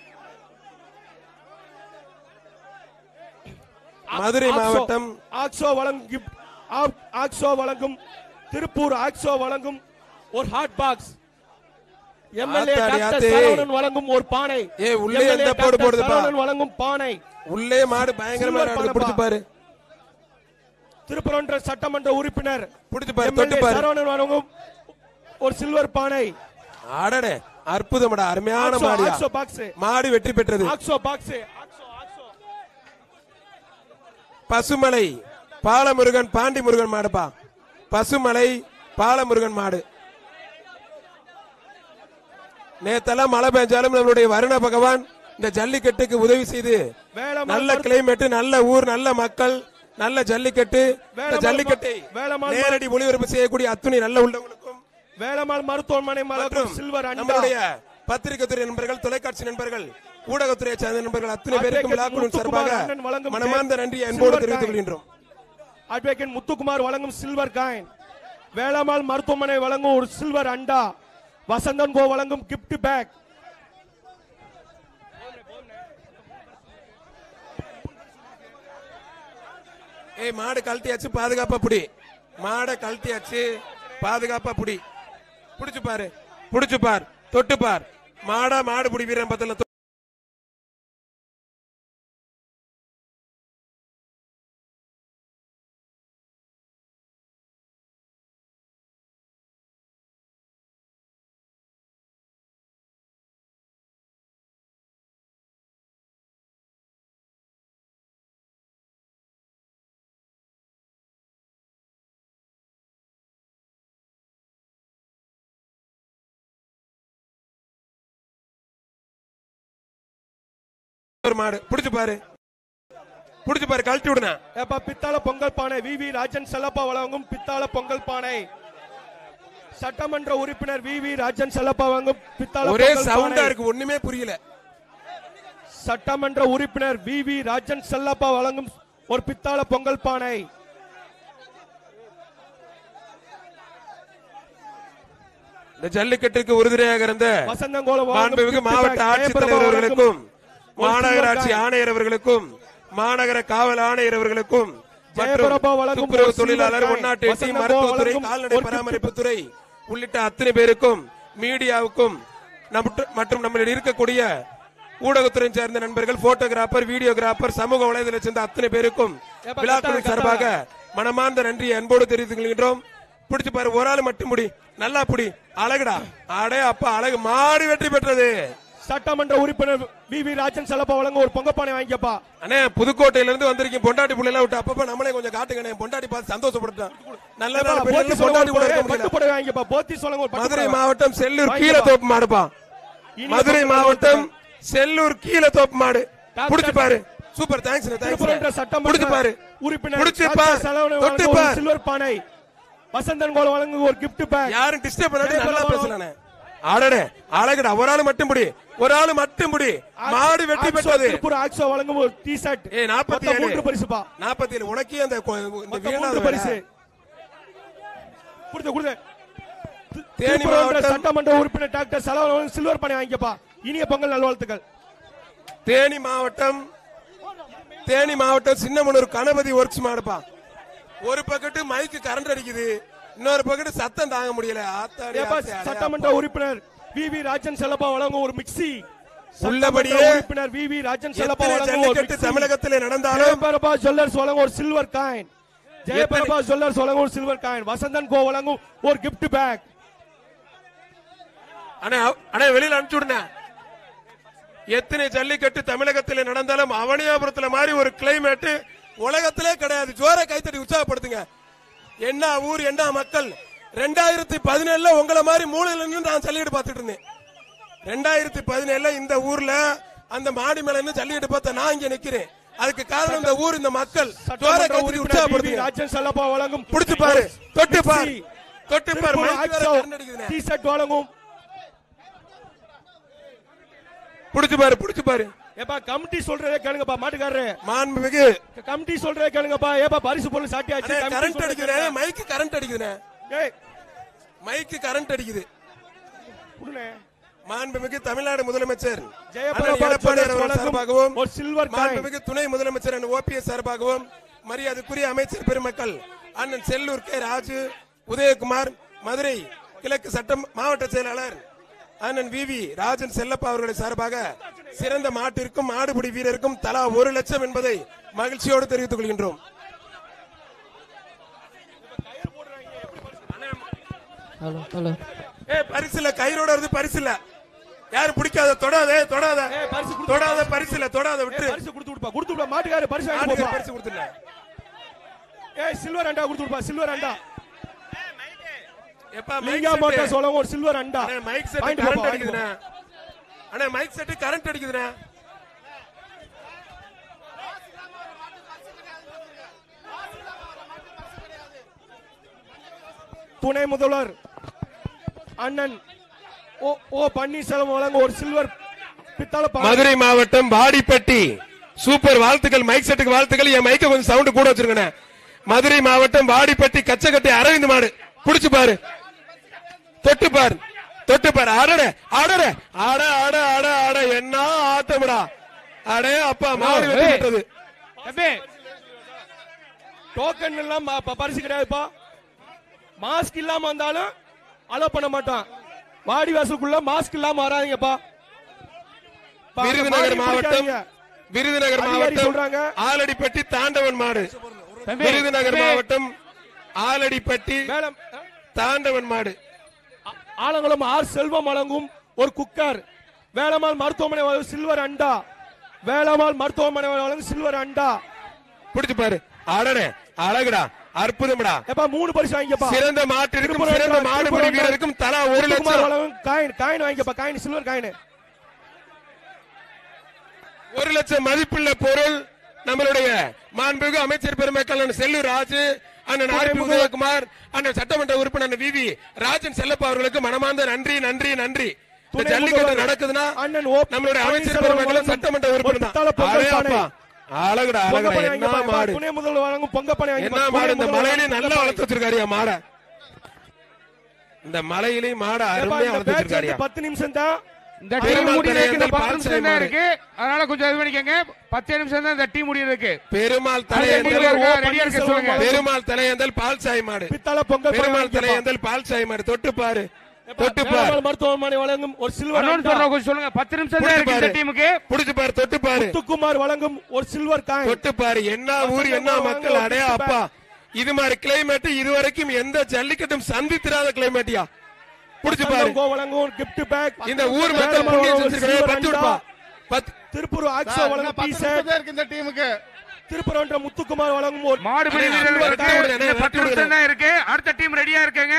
[SPEAKER 2] மதுரை
[SPEAKER 3] ஆக்சோ-
[SPEAKER 2] மாவட்டம்
[SPEAKER 3] ஆக்சோ வழங்கும் gift- ஆக்- ஆக்சோ வழங்கும் திருப்பூர் ஆக்சோ வழங்கும் ஒரு ஹாட் பாக்ஸ் எம்எல்ஏ
[SPEAKER 2] ஆத்தாடி,
[SPEAKER 3] டாக்டர்
[SPEAKER 2] ஆத்தே.
[SPEAKER 3] சரவணன் வழங்கும் ஒரு பானை
[SPEAKER 2] ஏய், உள்ளே
[SPEAKER 3] MLA
[SPEAKER 2] எந்த போடு
[SPEAKER 3] டாக்டர்
[SPEAKER 2] போடுதுப்பா?
[SPEAKER 3] சரவணன் வழங்கும் பானை
[SPEAKER 2] உள்ளே மாடு பயங்கரமா
[SPEAKER 3] சில்வர்
[SPEAKER 2] ஆடுது.
[SPEAKER 3] பானைப்பா.
[SPEAKER 2] புடிச்சு பாரு
[SPEAKER 3] திருப்பரன்ற சட்டமன்ற உறுப்பினர்
[SPEAKER 2] புடிச்சு பாரு
[SPEAKER 3] MLA
[SPEAKER 2] தொட்டு பாரு
[SPEAKER 3] சரவணன் வழங்கும் ஒரு சில்வர் பானை
[SPEAKER 2] அடடே அற்புதம்டா அருமையான
[SPEAKER 3] ஆக்சோ
[SPEAKER 2] மாடியா
[SPEAKER 3] ஆக்சோ பாக்ஸ்
[SPEAKER 2] மாடு வெற்றி பெற்றது
[SPEAKER 3] ஆக்சோ பாக்ஸ் ஆக்சோ ஆக்சோ
[SPEAKER 2] பசுமலை பாலமுருகன் பாண்டி முருகன் மாடுப்பா பசுமலை பாலமுருகன் மாடு நேத்தெல்லாம் மழை பெஞ்சாலும் நம்மளுடைய வருண பகவான் இந்த ஜல்லிக்கட்டுக்கு உதவி செய்து
[SPEAKER 3] வேளமால்
[SPEAKER 2] நல்ல
[SPEAKER 3] மருத்துவ-
[SPEAKER 2] கிளைமேட் நல்ல ஊர் நல்ல மக்கள் நல்ல ஜல்லிக்கட்டு இந்த
[SPEAKER 3] வேளமால்
[SPEAKER 2] ஜல்லிக்கட்டை
[SPEAKER 3] ம- வேளமால் ம-
[SPEAKER 2] நேரடி ஒளிபரப்பு செய்யக்கூடிய அத்துணை நல்ல உள்ளவங்களுக்கும்
[SPEAKER 3] வேளமால் மருத்துவமனை
[SPEAKER 2] மற்றும்
[SPEAKER 3] வழங்கும் சில்வர் அண்டா
[SPEAKER 2] நம்மளுடைய பத்திரிகை துறை நண்பர்கள் தொலைக்காட்சி நண்பர்கள் ஊடகத்துறையை சார்ந்த நண்பர்கள் அத்தனை பேருக்கும் விழாக்குழு
[SPEAKER 3] முத்துக்குமார்
[SPEAKER 2] சார்பாக
[SPEAKER 3] அண்ணன் வழங்கும்
[SPEAKER 2] மனமார்ந்த நன்றி
[SPEAKER 3] சில்வர்
[SPEAKER 2] அன்போடு
[SPEAKER 3] காயின்.
[SPEAKER 2] தெரிவித்துக் கொள்கின்றோம்
[SPEAKER 3] அட்வொகேட் முத்துக்குமார் வழங்கும் சில்வர் காயின் வேளமால் மருத்துவமனை வழங்கும் ஒரு சில்வர் அண்டா வசந்தன் கோ வழங்கும் கிஃப்ட் பேக்
[SPEAKER 2] ஏய் மாடு கழட்டியாச்சு பாதுகாப்பா புடி மாடை கழட்டியாச்சு பாதுகாப்பா புடி புடிச்சு பாரு புடிச்சு பார் தொட்டு பார் மாடா மாடு புடி வீரன் பத்தல ஒரு மாடு புடிச்சு பாரு புடிச்சு பாரு கழட்டி விடுன
[SPEAKER 3] ஏப்பா பித்தாள பொங்கல் பானை வி வி ராஜன் செல்லப்பா வழங்கும் பித்தாள பொங்கல் பானை சட்டமன்ற உறுப்பினர் வி வி ராஜன் செல்லப்பா வழங்கும் பித்தாள
[SPEAKER 2] ஒரே
[SPEAKER 3] பொங்கல்
[SPEAKER 2] சவுண்டா
[SPEAKER 3] பானை.
[SPEAKER 2] இருக்கு ஒண்ணுமே புரியல
[SPEAKER 3] சட்டமன்ற உறுப்பினர் வி வி ராஜன் செல்லப்பா வழங்கும் ஒரு பித்தாள பொங்கல் பானை
[SPEAKER 2] இந்த ஜல்லிக்கட்டுக்கு உறுதுணையாக இருந்த
[SPEAKER 3] வசந்தங்கோலம் வழங்கும்
[SPEAKER 2] மாண்புமிகு
[SPEAKER 3] gift
[SPEAKER 2] மாவட்ட
[SPEAKER 3] bag.
[SPEAKER 2] ஆட்சித்தலைவர்
[SPEAKER 3] ஜெயபிரபா
[SPEAKER 2] அவர்களுக்கும்
[SPEAKER 3] ஒரு
[SPEAKER 2] மாநகராட்சி
[SPEAKER 3] silver coin.
[SPEAKER 2] ஆணையர் அவர்களுக்கும் மாநகர காவல் ஆணையர் அவர்களுக்கும்
[SPEAKER 3] ஜெயபிரபா வழங்கும்
[SPEAKER 2] துப்புரவு
[SPEAKER 3] ஒரு silver
[SPEAKER 2] தொழிலாளர்
[SPEAKER 3] coin.
[SPEAKER 2] ஒன்னாட்டு எட்டி
[SPEAKER 3] வசந்தங்கோ
[SPEAKER 2] மருத்துவத்துறை
[SPEAKER 3] வழங்கும்
[SPEAKER 2] கால்நடை
[SPEAKER 3] ஒரு gift
[SPEAKER 2] பராமரிப்புத்துறை உள்ளிட்ட அத்தனை பேருக்கும் மீடியாவுக்கும் நம்முட்ட- மற்றும் நம்மளிடம் இருக்கக்கூடிய ஊடகத்துறை சேர்ந்த நண்பர்கள் போட்டோகிராபர் வீடியோகிராபர் சமூக வலைதளத்தை சேர்ந்த அத்தனை பேருக்கும்
[SPEAKER 3] ஏப்பா,
[SPEAKER 2] விழாக்குழு
[SPEAKER 3] கத்தாத,
[SPEAKER 2] சார்பாக மனமார்ந்த நன்றியை அன்போடு தெரிவித்துக் கொள்கின்றோம் பிடிச்சு பாரு ஒரு ஆள் மட்டும் முடி நல்லா புடி அழகுடா அடே அப்பா அழகு மாறி வெற்றி பெற்றது
[SPEAKER 3] சட்டமன்ற உறுப்பினர் வி வி ராஜன் செல்லப்பா வழங்கும் ஒரு பொங்கல் பானை வாங்கிக்கப்பா
[SPEAKER 2] அண்ணே புதுக்கோட்டையில இருந்து வந்திருக்கீங்க பொண்டாட்டி புள்ள எல்லாம் விட்டு அப்பப்ப நம்மளே கொஞ்சம் காட்டுங்க பொண்டாட்டி பார்த்து சந்தோஷப்படுத்தான் நல்ல வேலை
[SPEAKER 3] போத்தி
[SPEAKER 2] பெண்களுக்கு
[SPEAKER 3] சொல்லுங்க
[SPEAKER 2] பொண்டாட்டி கூட
[SPEAKER 3] ஒரு
[SPEAKER 2] இருக்க
[SPEAKER 3] பட்டு
[SPEAKER 2] முடியல
[SPEAKER 3] புடவை வாங்கிக்கப்பா போத்தி சொல்லுங்க ஒரு பட்டு
[SPEAKER 2] மதுரை
[SPEAKER 3] புடவை.
[SPEAKER 2] மாவட்டம் செல்லூர்
[SPEAKER 3] வாங்கிப்பா.
[SPEAKER 2] கீழத்தோப்பு மாடுப்பா
[SPEAKER 3] இனிய
[SPEAKER 2] மதுரை
[SPEAKER 3] பொங்கல்
[SPEAKER 2] மாவட்டம்
[SPEAKER 3] வாழ்த்துக்கள்.
[SPEAKER 2] செல்லூர் கீழத்தோப்பு மாடு
[SPEAKER 3] டாக்டர்
[SPEAKER 2] புடிச்சு பாரு சூப்பர் தேங்க்ஸ்
[SPEAKER 3] திருப்பூர் என்ற சட்டமன்ற
[SPEAKER 2] புடிச்சு பாரு
[SPEAKER 3] உறுப்பினர்
[SPEAKER 2] புடிச்சு
[SPEAKER 3] டாக்டர்
[SPEAKER 2] பாரு
[SPEAKER 3] சரவணன்
[SPEAKER 2] தொட்டு
[SPEAKER 3] வழங்கும் ஒரு
[SPEAKER 2] பாரு
[SPEAKER 3] சில்வர் பானை வசந்தன் கோல வழங்கும் ஒரு gift பேக்
[SPEAKER 2] யாரும் டிஸ்டர்ப் பண்ணாட்டி நல்லா
[SPEAKER 3] ஜெயபிரபா
[SPEAKER 2] பேசலானே அடடே அழகுடா ஒரு ஆளு மட்டும் புடி ஒரு ஆளு மட்டும் புடி மாடு வெற்றி பெற்றது
[SPEAKER 3] திருப்பூர் ஆக்சோ வழங்கும் ஒரு டி ஷர்ட்
[SPEAKER 2] ஏய் நாற்பத்தி ஏழு
[SPEAKER 3] மூன்று பரிசுப்பா
[SPEAKER 2] நாற்பத்தி ஏழு உனக்கே அந்த கொ- இந்த
[SPEAKER 3] மொத்தம்
[SPEAKER 2] வீணாத
[SPEAKER 3] மூன்று பரிசு
[SPEAKER 2] வேலை.
[SPEAKER 3] கொடுத்த கொடுத்த
[SPEAKER 2] தேனி
[SPEAKER 3] திருப்பூர் என்ற
[SPEAKER 2] மாவட்டம்
[SPEAKER 3] சட்டமன்ற உறுப்பினர் டாக்டர் சரவணன் வழங்கும் சில்வர் பானை வாங்கிக்கப்பா இனிய பொங்கல் நல்வாழ்த்துக்கள்
[SPEAKER 2] தேனி மாவட்டம் தேனி மாவட்டம் சின்னமனூர் கணபதி ஒர்க்ஸ் மாடுப்பா ஒரு பக்கெட்டு மைக்கு கரண்ட் அடிக்குது இன்னொரு பக்கெட்டு சத்தம் தாங்க முடியல ஆத்தாடி
[SPEAKER 3] ஏப்பா,
[SPEAKER 2] ஆத்தாடி, அடே
[SPEAKER 3] சட்டமன்ற உறுப்பினர் வி வி ராஜன் செல்லப்பா வழங்கும் ஒரு மிக்சி
[SPEAKER 2] உள்ளபடியே
[SPEAKER 3] சட்டமன்ற உறுப்பினர் வி வி ராஜன் செல்லப்பா
[SPEAKER 2] எத்தனை
[SPEAKER 3] வழங்கும் ஒரு
[SPEAKER 2] ஜல்லிக்கட்டு
[SPEAKER 3] மிக்சி
[SPEAKER 2] தமிழகத்திலே நடந்தாலும்
[SPEAKER 3] ஜெயபிரபா ஜுவல்லர்ஸ் வழங்கும் ஒரு சில்வர் காயின் ஜெயபிரபா ஜுவல்லர்ஸ் வழங்கும் ஒரு சில்வர் காயின் வசந்தன் கோ வழங்கும் ஒரு gift பேக்
[SPEAKER 2] அண்ணே அவ- அண்ணே வெளியில அனுப்பிச்சு விடுண்ணே எத்தனை ஜல்லிக்கட்டு தமிழகத்தில் நடந்தாலும் அவனியாபுரத்துல மாதிரி ஒரு கிளைமேட் உலகத்திலே கிடையாது ஜோர கைத்தட்டி உற்சாகப்படுத்துங்க என்ன ஊர் என்ன மக்கள் ரெண்டாயிரத்தி பதினேழுல உங்களை மாதிரி மூலையில இருந்து நான் ஜல்லிக்கட்டு பார்த்துட்டு இருந்தேன் ரெண்டாயிரத்தி பதினேழுல இந்த ஊர்ல அந்த மாடி மேல இருந்து ஜல்லிக்கட்டு பார்த்த நான் இங்க நிக்கிறேன் அதுக்கு காரணம் இந்த ஊர் இந்த மக்கள் ஜோர
[SPEAKER 3] சட்டமன்ற
[SPEAKER 2] கைத்தட்டி
[SPEAKER 3] உறுப்பினர் வி வி
[SPEAKER 2] உற்சாகப்படுத்துங்க
[SPEAKER 3] ராஜன் செல்லப்பா வழங்கும்
[SPEAKER 2] புடிச்சு பாரு தொட்டு பாரு
[SPEAKER 3] மிக்ஸி.
[SPEAKER 2] தொட்டு பாரு
[SPEAKER 3] திருப்பூர்
[SPEAKER 2] மைக் வேற
[SPEAKER 3] ஆக்சோ
[SPEAKER 2] கரண்ட் அடிக்குதுண்ணே.
[SPEAKER 3] டி ஷர்ட் வழங்கும்
[SPEAKER 2] புடிச்சு பாரு புடிச்சு பாரு
[SPEAKER 3] ஏப்பா கமிட்டி சொல்றதே கேளுங்கப்பா மாட்டுக்காரரு
[SPEAKER 2] மாண்புமிகு
[SPEAKER 3] கமிட்டி சொல்றதே கேளுங்கப்பா ஏப்பா பரிசு பொருள் சாட்டியாச்சு
[SPEAKER 2] அண்ணே,
[SPEAKER 3] கமிட்டி
[SPEAKER 2] கரண்ட்
[SPEAKER 3] சொல்றதே
[SPEAKER 2] அடிக்குதுண்ணே
[SPEAKER 3] கேளுங்க.
[SPEAKER 2] மைக்கு கரண்ட் அடிக்குதுண்ணே
[SPEAKER 3] ஏய்
[SPEAKER 2] மைக்கு கரண்ட் அடிக்குது
[SPEAKER 3] குடுனே
[SPEAKER 2] மாண்புமிகு தமிழ்நாடு முதலமைச்சர்
[SPEAKER 3] ஜெயபிரபா
[SPEAKER 2] அண்ணன் எடப்பாடி
[SPEAKER 3] ஜுவல்லர்ஸ்
[SPEAKER 2] அவர்கள்
[SPEAKER 3] வழங்கும்
[SPEAKER 2] சார்பாகவும்
[SPEAKER 3] ஒரு சில்வர் காயின்
[SPEAKER 2] மாண்புமிகு துணை முதலமைச்சர் அண்ணன் ஓபிஎஸ் சார்பாகவும் மரியாதைக்குரிய அமைச்சர் பெருமக்கள் அண்ணன் செல்லூர் கே ராஜு உதயகுமார் மதுரை கிழக்கு சட்டம் மாவட்ட செயலாளர் அண்ணன் வி வி ராஜன் செல்லப்பா அவர்களுடைய சார்பாக சிறந்த மாட்டிற்கும் மாடுபிடி வீரருக்கும் தலா ஒரு லட்சம் என்பதை மகிழ்ச்சியோடு தெரிவித்துக் கொள்கின்றோம்
[SPEAKER 5] ஹலோ ஹலோ
[SPEAKER 2] ஏ பரிசுல கயிறோட இருந்து பரிசுல யாரும் பிடிக்காத தொடாத தொடாத
[SPEAKER 3] ஏய், பரிசு கொடுத்து-
[SPEAKER 2] தொடாத பரிசுல தொடாத விட்டு
[SPEAKER 3] ஏய், பரிசு கொடுத்து விடுப்பா கொடுத்து விடுப்பா மாட்டுக்காரரு பரிசு வாங்கி
[SPEAKER 2] ஆட்டுக்கு
[SPEAKER 3] போப்பா
[SPEAKER 2] பரிசு கொடுத்துருங்க
[SPEAKER 3] ஏய் சில்வர் அண்டா கொடுத்து விடுப்பா சில்வர் அண்டா
[SPEAKER 2] எப்பா
[SPEAKER 3] லிங்கா
[SPEAKER 2] மைக்
[SPEAKER 3] மோட்டார்ஸ்
[SPEAKER 2] செட்டு
[SPEAKER 3] வழங்கும் ஒரு சில்வர் அண்டா
[SPEAKER 2] அண்ணே, மைக் செட்
[SPEAKER 3] வாங்கிட்டு
[SPEAKER 2] கரண்ட்
[SPEAKER 3] போப்பா,
[SPEAKER 2] அடிக்குதுண்ணே அண்ணே மைக் செட் கரண்ட் அடிக்குதுண்ணே
[SPEAKER 3] துணை முதல்வர் அண்ணன் ஓ ஓ பன்னீர்செல்வம் வழங்கும் ஒரு சில்வர் பித்தளை பானை.
[SPEAKER 2] மதுரை மாவட்டம் வாடிப்பட்டி சூப்பர் வாழ்த்துக்கள் மைக் செட்டுக்கு வாழ்த்துக்கள் என் மைக்க கொஞ்சம் சவுண்ட் கூட வச்சிருக்கண்ணே மதுரை மாவட்டம் வாடிப்பட்டி கச்சகட்டி அரவிந்த் மாடு புடிச்சு பாரு தொட்டு பாரு தொட்டு பாரு அடட அடட அட அட அட அட என்ன ஆட்டம்டா அடே அப்பா மாடு வெட்டி
[SPEAKER 3] ஏய்.
[SPEAKER 2] விட்டது
[SPEAKER 3] தம்பி டோக்கன் எல்லாம் ப- ப- பரிசு கிடையாதுப்பா மாஸ்க் இல்லாம வந்தாலும் அலோ பண்ண மாட்டான் வாடி வாசலுக்குள்ள மாஸ்க் இல்லாம வராதீங்கப்பா பா-
[SPEAKER 2] விருதுநகர்
[SPEAKER 3] மாடி
[SPEAKER 2] மாவட்டம்
[SPEAKER 3] பிடிக்காதீங்க.
[SPEAKER 2] விருதுநகர்
[SPEAKER 3] அதிகாரி
[SPEAKER 2] மாவட்டம்
[SPEAKER 3] சொல்றாங்க.
[SPEAKER 2] ஆலடிப்பட்டி தாண்டவன் மாடு
[SPEAKER 3] தம்பி,
[SPEAKER 2] விருதுநகர்
[SPEAKER 3] தம்பி.
[SPEAKER 2] மாவட்டம் ஆலடிப்பட்டி
[SPEAKER 3] மேடம்
[SPEAKER 2] தாண்டவன் மாடு
[SPEAKER 3] ஆ- ஆலங்குளம் ஆர் செல்வம் வழங்கும் ஒரு குக்கர் வேளமால் மருத்துவமனை வழங்கும் சில்வர் அண்டா வேளமால் மருத்துவமனை வழங்கும் சில்வர் அண்டா
[SPEAKER 2] புடிச்சு பாரு அடனே அழகுடா அற்புதம்டா
[SPEAKER 3] எப்பா மூணு பரிசு வாங்கிக்கப்பா
[SPEAKER 2] சிறந்த மாட்டிற்கும்
[SPEAKER 3] திருப்பூர்
[SPEAKER 2] சிறந்த
[SPEAKER 3] வட்டம்,
[SPEAKER 2] மாடுபிடி
[SPEAKER 3] திருப்பூர்
[SPEAKER 2] வீரருக்கும் தலா ஒரு
[SPEAKER 3] முத்துக்குமார்
[SPEAKER 2] லட்சம்
[SPEAKER 3] வழங்கும் காயின் காயின் வாங்கிக்கப்பா காயின் சில்வர் காயின்
[SPEAKER 2] ஒரு லட்சம் மதிப்புள்ள பொருள் நம்மளுடைய மாண்புமிகு அமைச்சர் பெருமக்கள் செல்லூர் ராஜு அண்ணன் ஆர் பி உதயகுமார் அண்ணன் சட்டமன்ற உறுப்பினர் வி வி ராஜன் செல்லப்பா அவர்களுக்கு மனமார்ந்த நன்றி நன்றி நன்றி இந்த
[SPEAKER 3] துணை
[SPEAKER 2] ஜல்லிக்கட்டு
[SPEAKER 3] முதல்வர்
[SPEAKER 2] நடக்குதுன்னா
[SPEAKER 3] அண்ணன் ஓ.
[SPEAKER 2] நம்மளுடைய அமைச்சர்
[SPEAKER 3] பன்னீர்செல்வம்
[SPEAKER 2] பெருமக்களும்
[SPEAKER 3] வழங்கும்
[SPEAKER 2] சட்டமன்ற உறுப்பினர்
[SPEAKER 3] ஒரு பித்தளை
[SPEAKER 2] தான்
[SPEAKER 3] பொங்கல்
[SPEAKER 2] அடே
[SPEAKER 3] பானை.
[SPEAKER 2] அப்பா அழகுடா அழகுடா
[SPEAKER 3] பொங்கப்பனை
[SPEAKER 2] என்ன
[SPEAKER 3] வாங்கி
[SPEAKER 2] மாடு
[SPEAKER 3] துணை முதல்வர் வழங்கும் பொங்கப்பனை வாங்கி
[SPEAKER 2] என்ன மாடு இந்த மலையிலே நல்லா வளர்த்து வச்சிருக்காரியா மாட இந்த மலையிலேயும் மாட அருமையா வளர்த்து வச்சிருக்காரியா
[SPEAKER 3] பத்து நிமிஷம் தான்
[SPEAKER 6] இந்த
[SPEAKER 2] பெருமாள்
[SPEAKER 6] டீம் முடியறதுக்கு இந்த
[SPEAKER 2] தலையங்கள்
[SPEAKER 6] பத்து
[SPEAKER 2] பால்
[SPEAKER 6] நிமிஷம் தான்
[SPEAKER 2] செய்வாரு.
[SPEAKER 6] இருக்கு அதனால கொஞ்சம் இது பண்ணிக்கங்க பத்து நிமிஷம் தான் இந்த டீம் முடியறதுக்கு
[SPEAKER 2] பெருமாள்
[SPEAKER 6] அடுத்த team
[SPEAKER 2] தலையந்தல்
[SPEAKER 6] இருக்கா? ரெடியா இருக்க சொல்லுங்க
[SPEAKER 2] பெருமாள் தலையந்தல் பால் சாய் மாடு
[SPEAKER 3] பித்தளை பொங்கல்
[SPEAKER 2] பெருமாள் தலையந்தல் பால் சாய் மாடு தொட்டு பாரு தொட்டு பாரு
[SPEAKER 3] வேளாண் மருத்துவமனை வழங்கும் ஒரு சில்வர்
[SPEAKER 6] அனௌன்ஸ்
[SPEAKER 3] அண்டா.
[SPEAKER 6] பண்றோம் கொஞ்சம் சொல்லுங்க பத்து நிமிஷம் தான் இருக்கு இந்த
[SPEAKER 2] பாரு.
[SPEAKER 6] டீமுக்கு
[SPEAKER 2] புடிச்சு பாரு தொட்டு பாரு
[SPEAKER 3] முத்துக்குமார் வழங்கும் ஒரு சில்வர் காயின்
[SPEAKER 2] தொட்டு பாரு என்ன ஊர் என்ன மக்கள் அடையா அப்பா இது மாதிரி கிளைமேட் இதுவரைக்கும் எந்த ஜல்லிக்கட்டும் சந்தித்திராத கிளைமேட்டியா புடிச்சு பாரு
[SPEAKER 3] கோ வழங்கும் ஒரு gift bag
[SPEAKER 2] இந்த ஊர் மக்கள் புண்ணியம் செஞ்சிருக்காங்க பத்து விடுப்பா பத்து
[SPEAKER 3] திருப்பூர் ஆக்சோ வழங்கும்
[SPEAKER 4] பத்து
[SPEAKER 3] டி
[SPEAKER 4] நிமிஷம்
[SPEAKER 3] ஷர்ட்
[SPEAKER 4] தான் இருக்கு இந்த டீமுக்கு
[SPEAKER 3] திருப்பூர் முத்துக்குமார் வழங்கும் ஒரு
[SPEAKER 6] மாடுபிடி
[SPEAKER 2] அண்ணே,
[SPEAKER 6] வீரர்களுக்கு
[SPEAKER 2] வெட்டி விடுங்க,
[SPEAKER 6] இந்த
[SPEAKER 2] வெட்டி
[SPEAKER 6] பத்து
[SPEAKER 2] விடுங்க.
[SPEAKER 6] நிமிஷம் தான் இருக்கு அடுத்த டீம் ரெடியா இருக்குங்க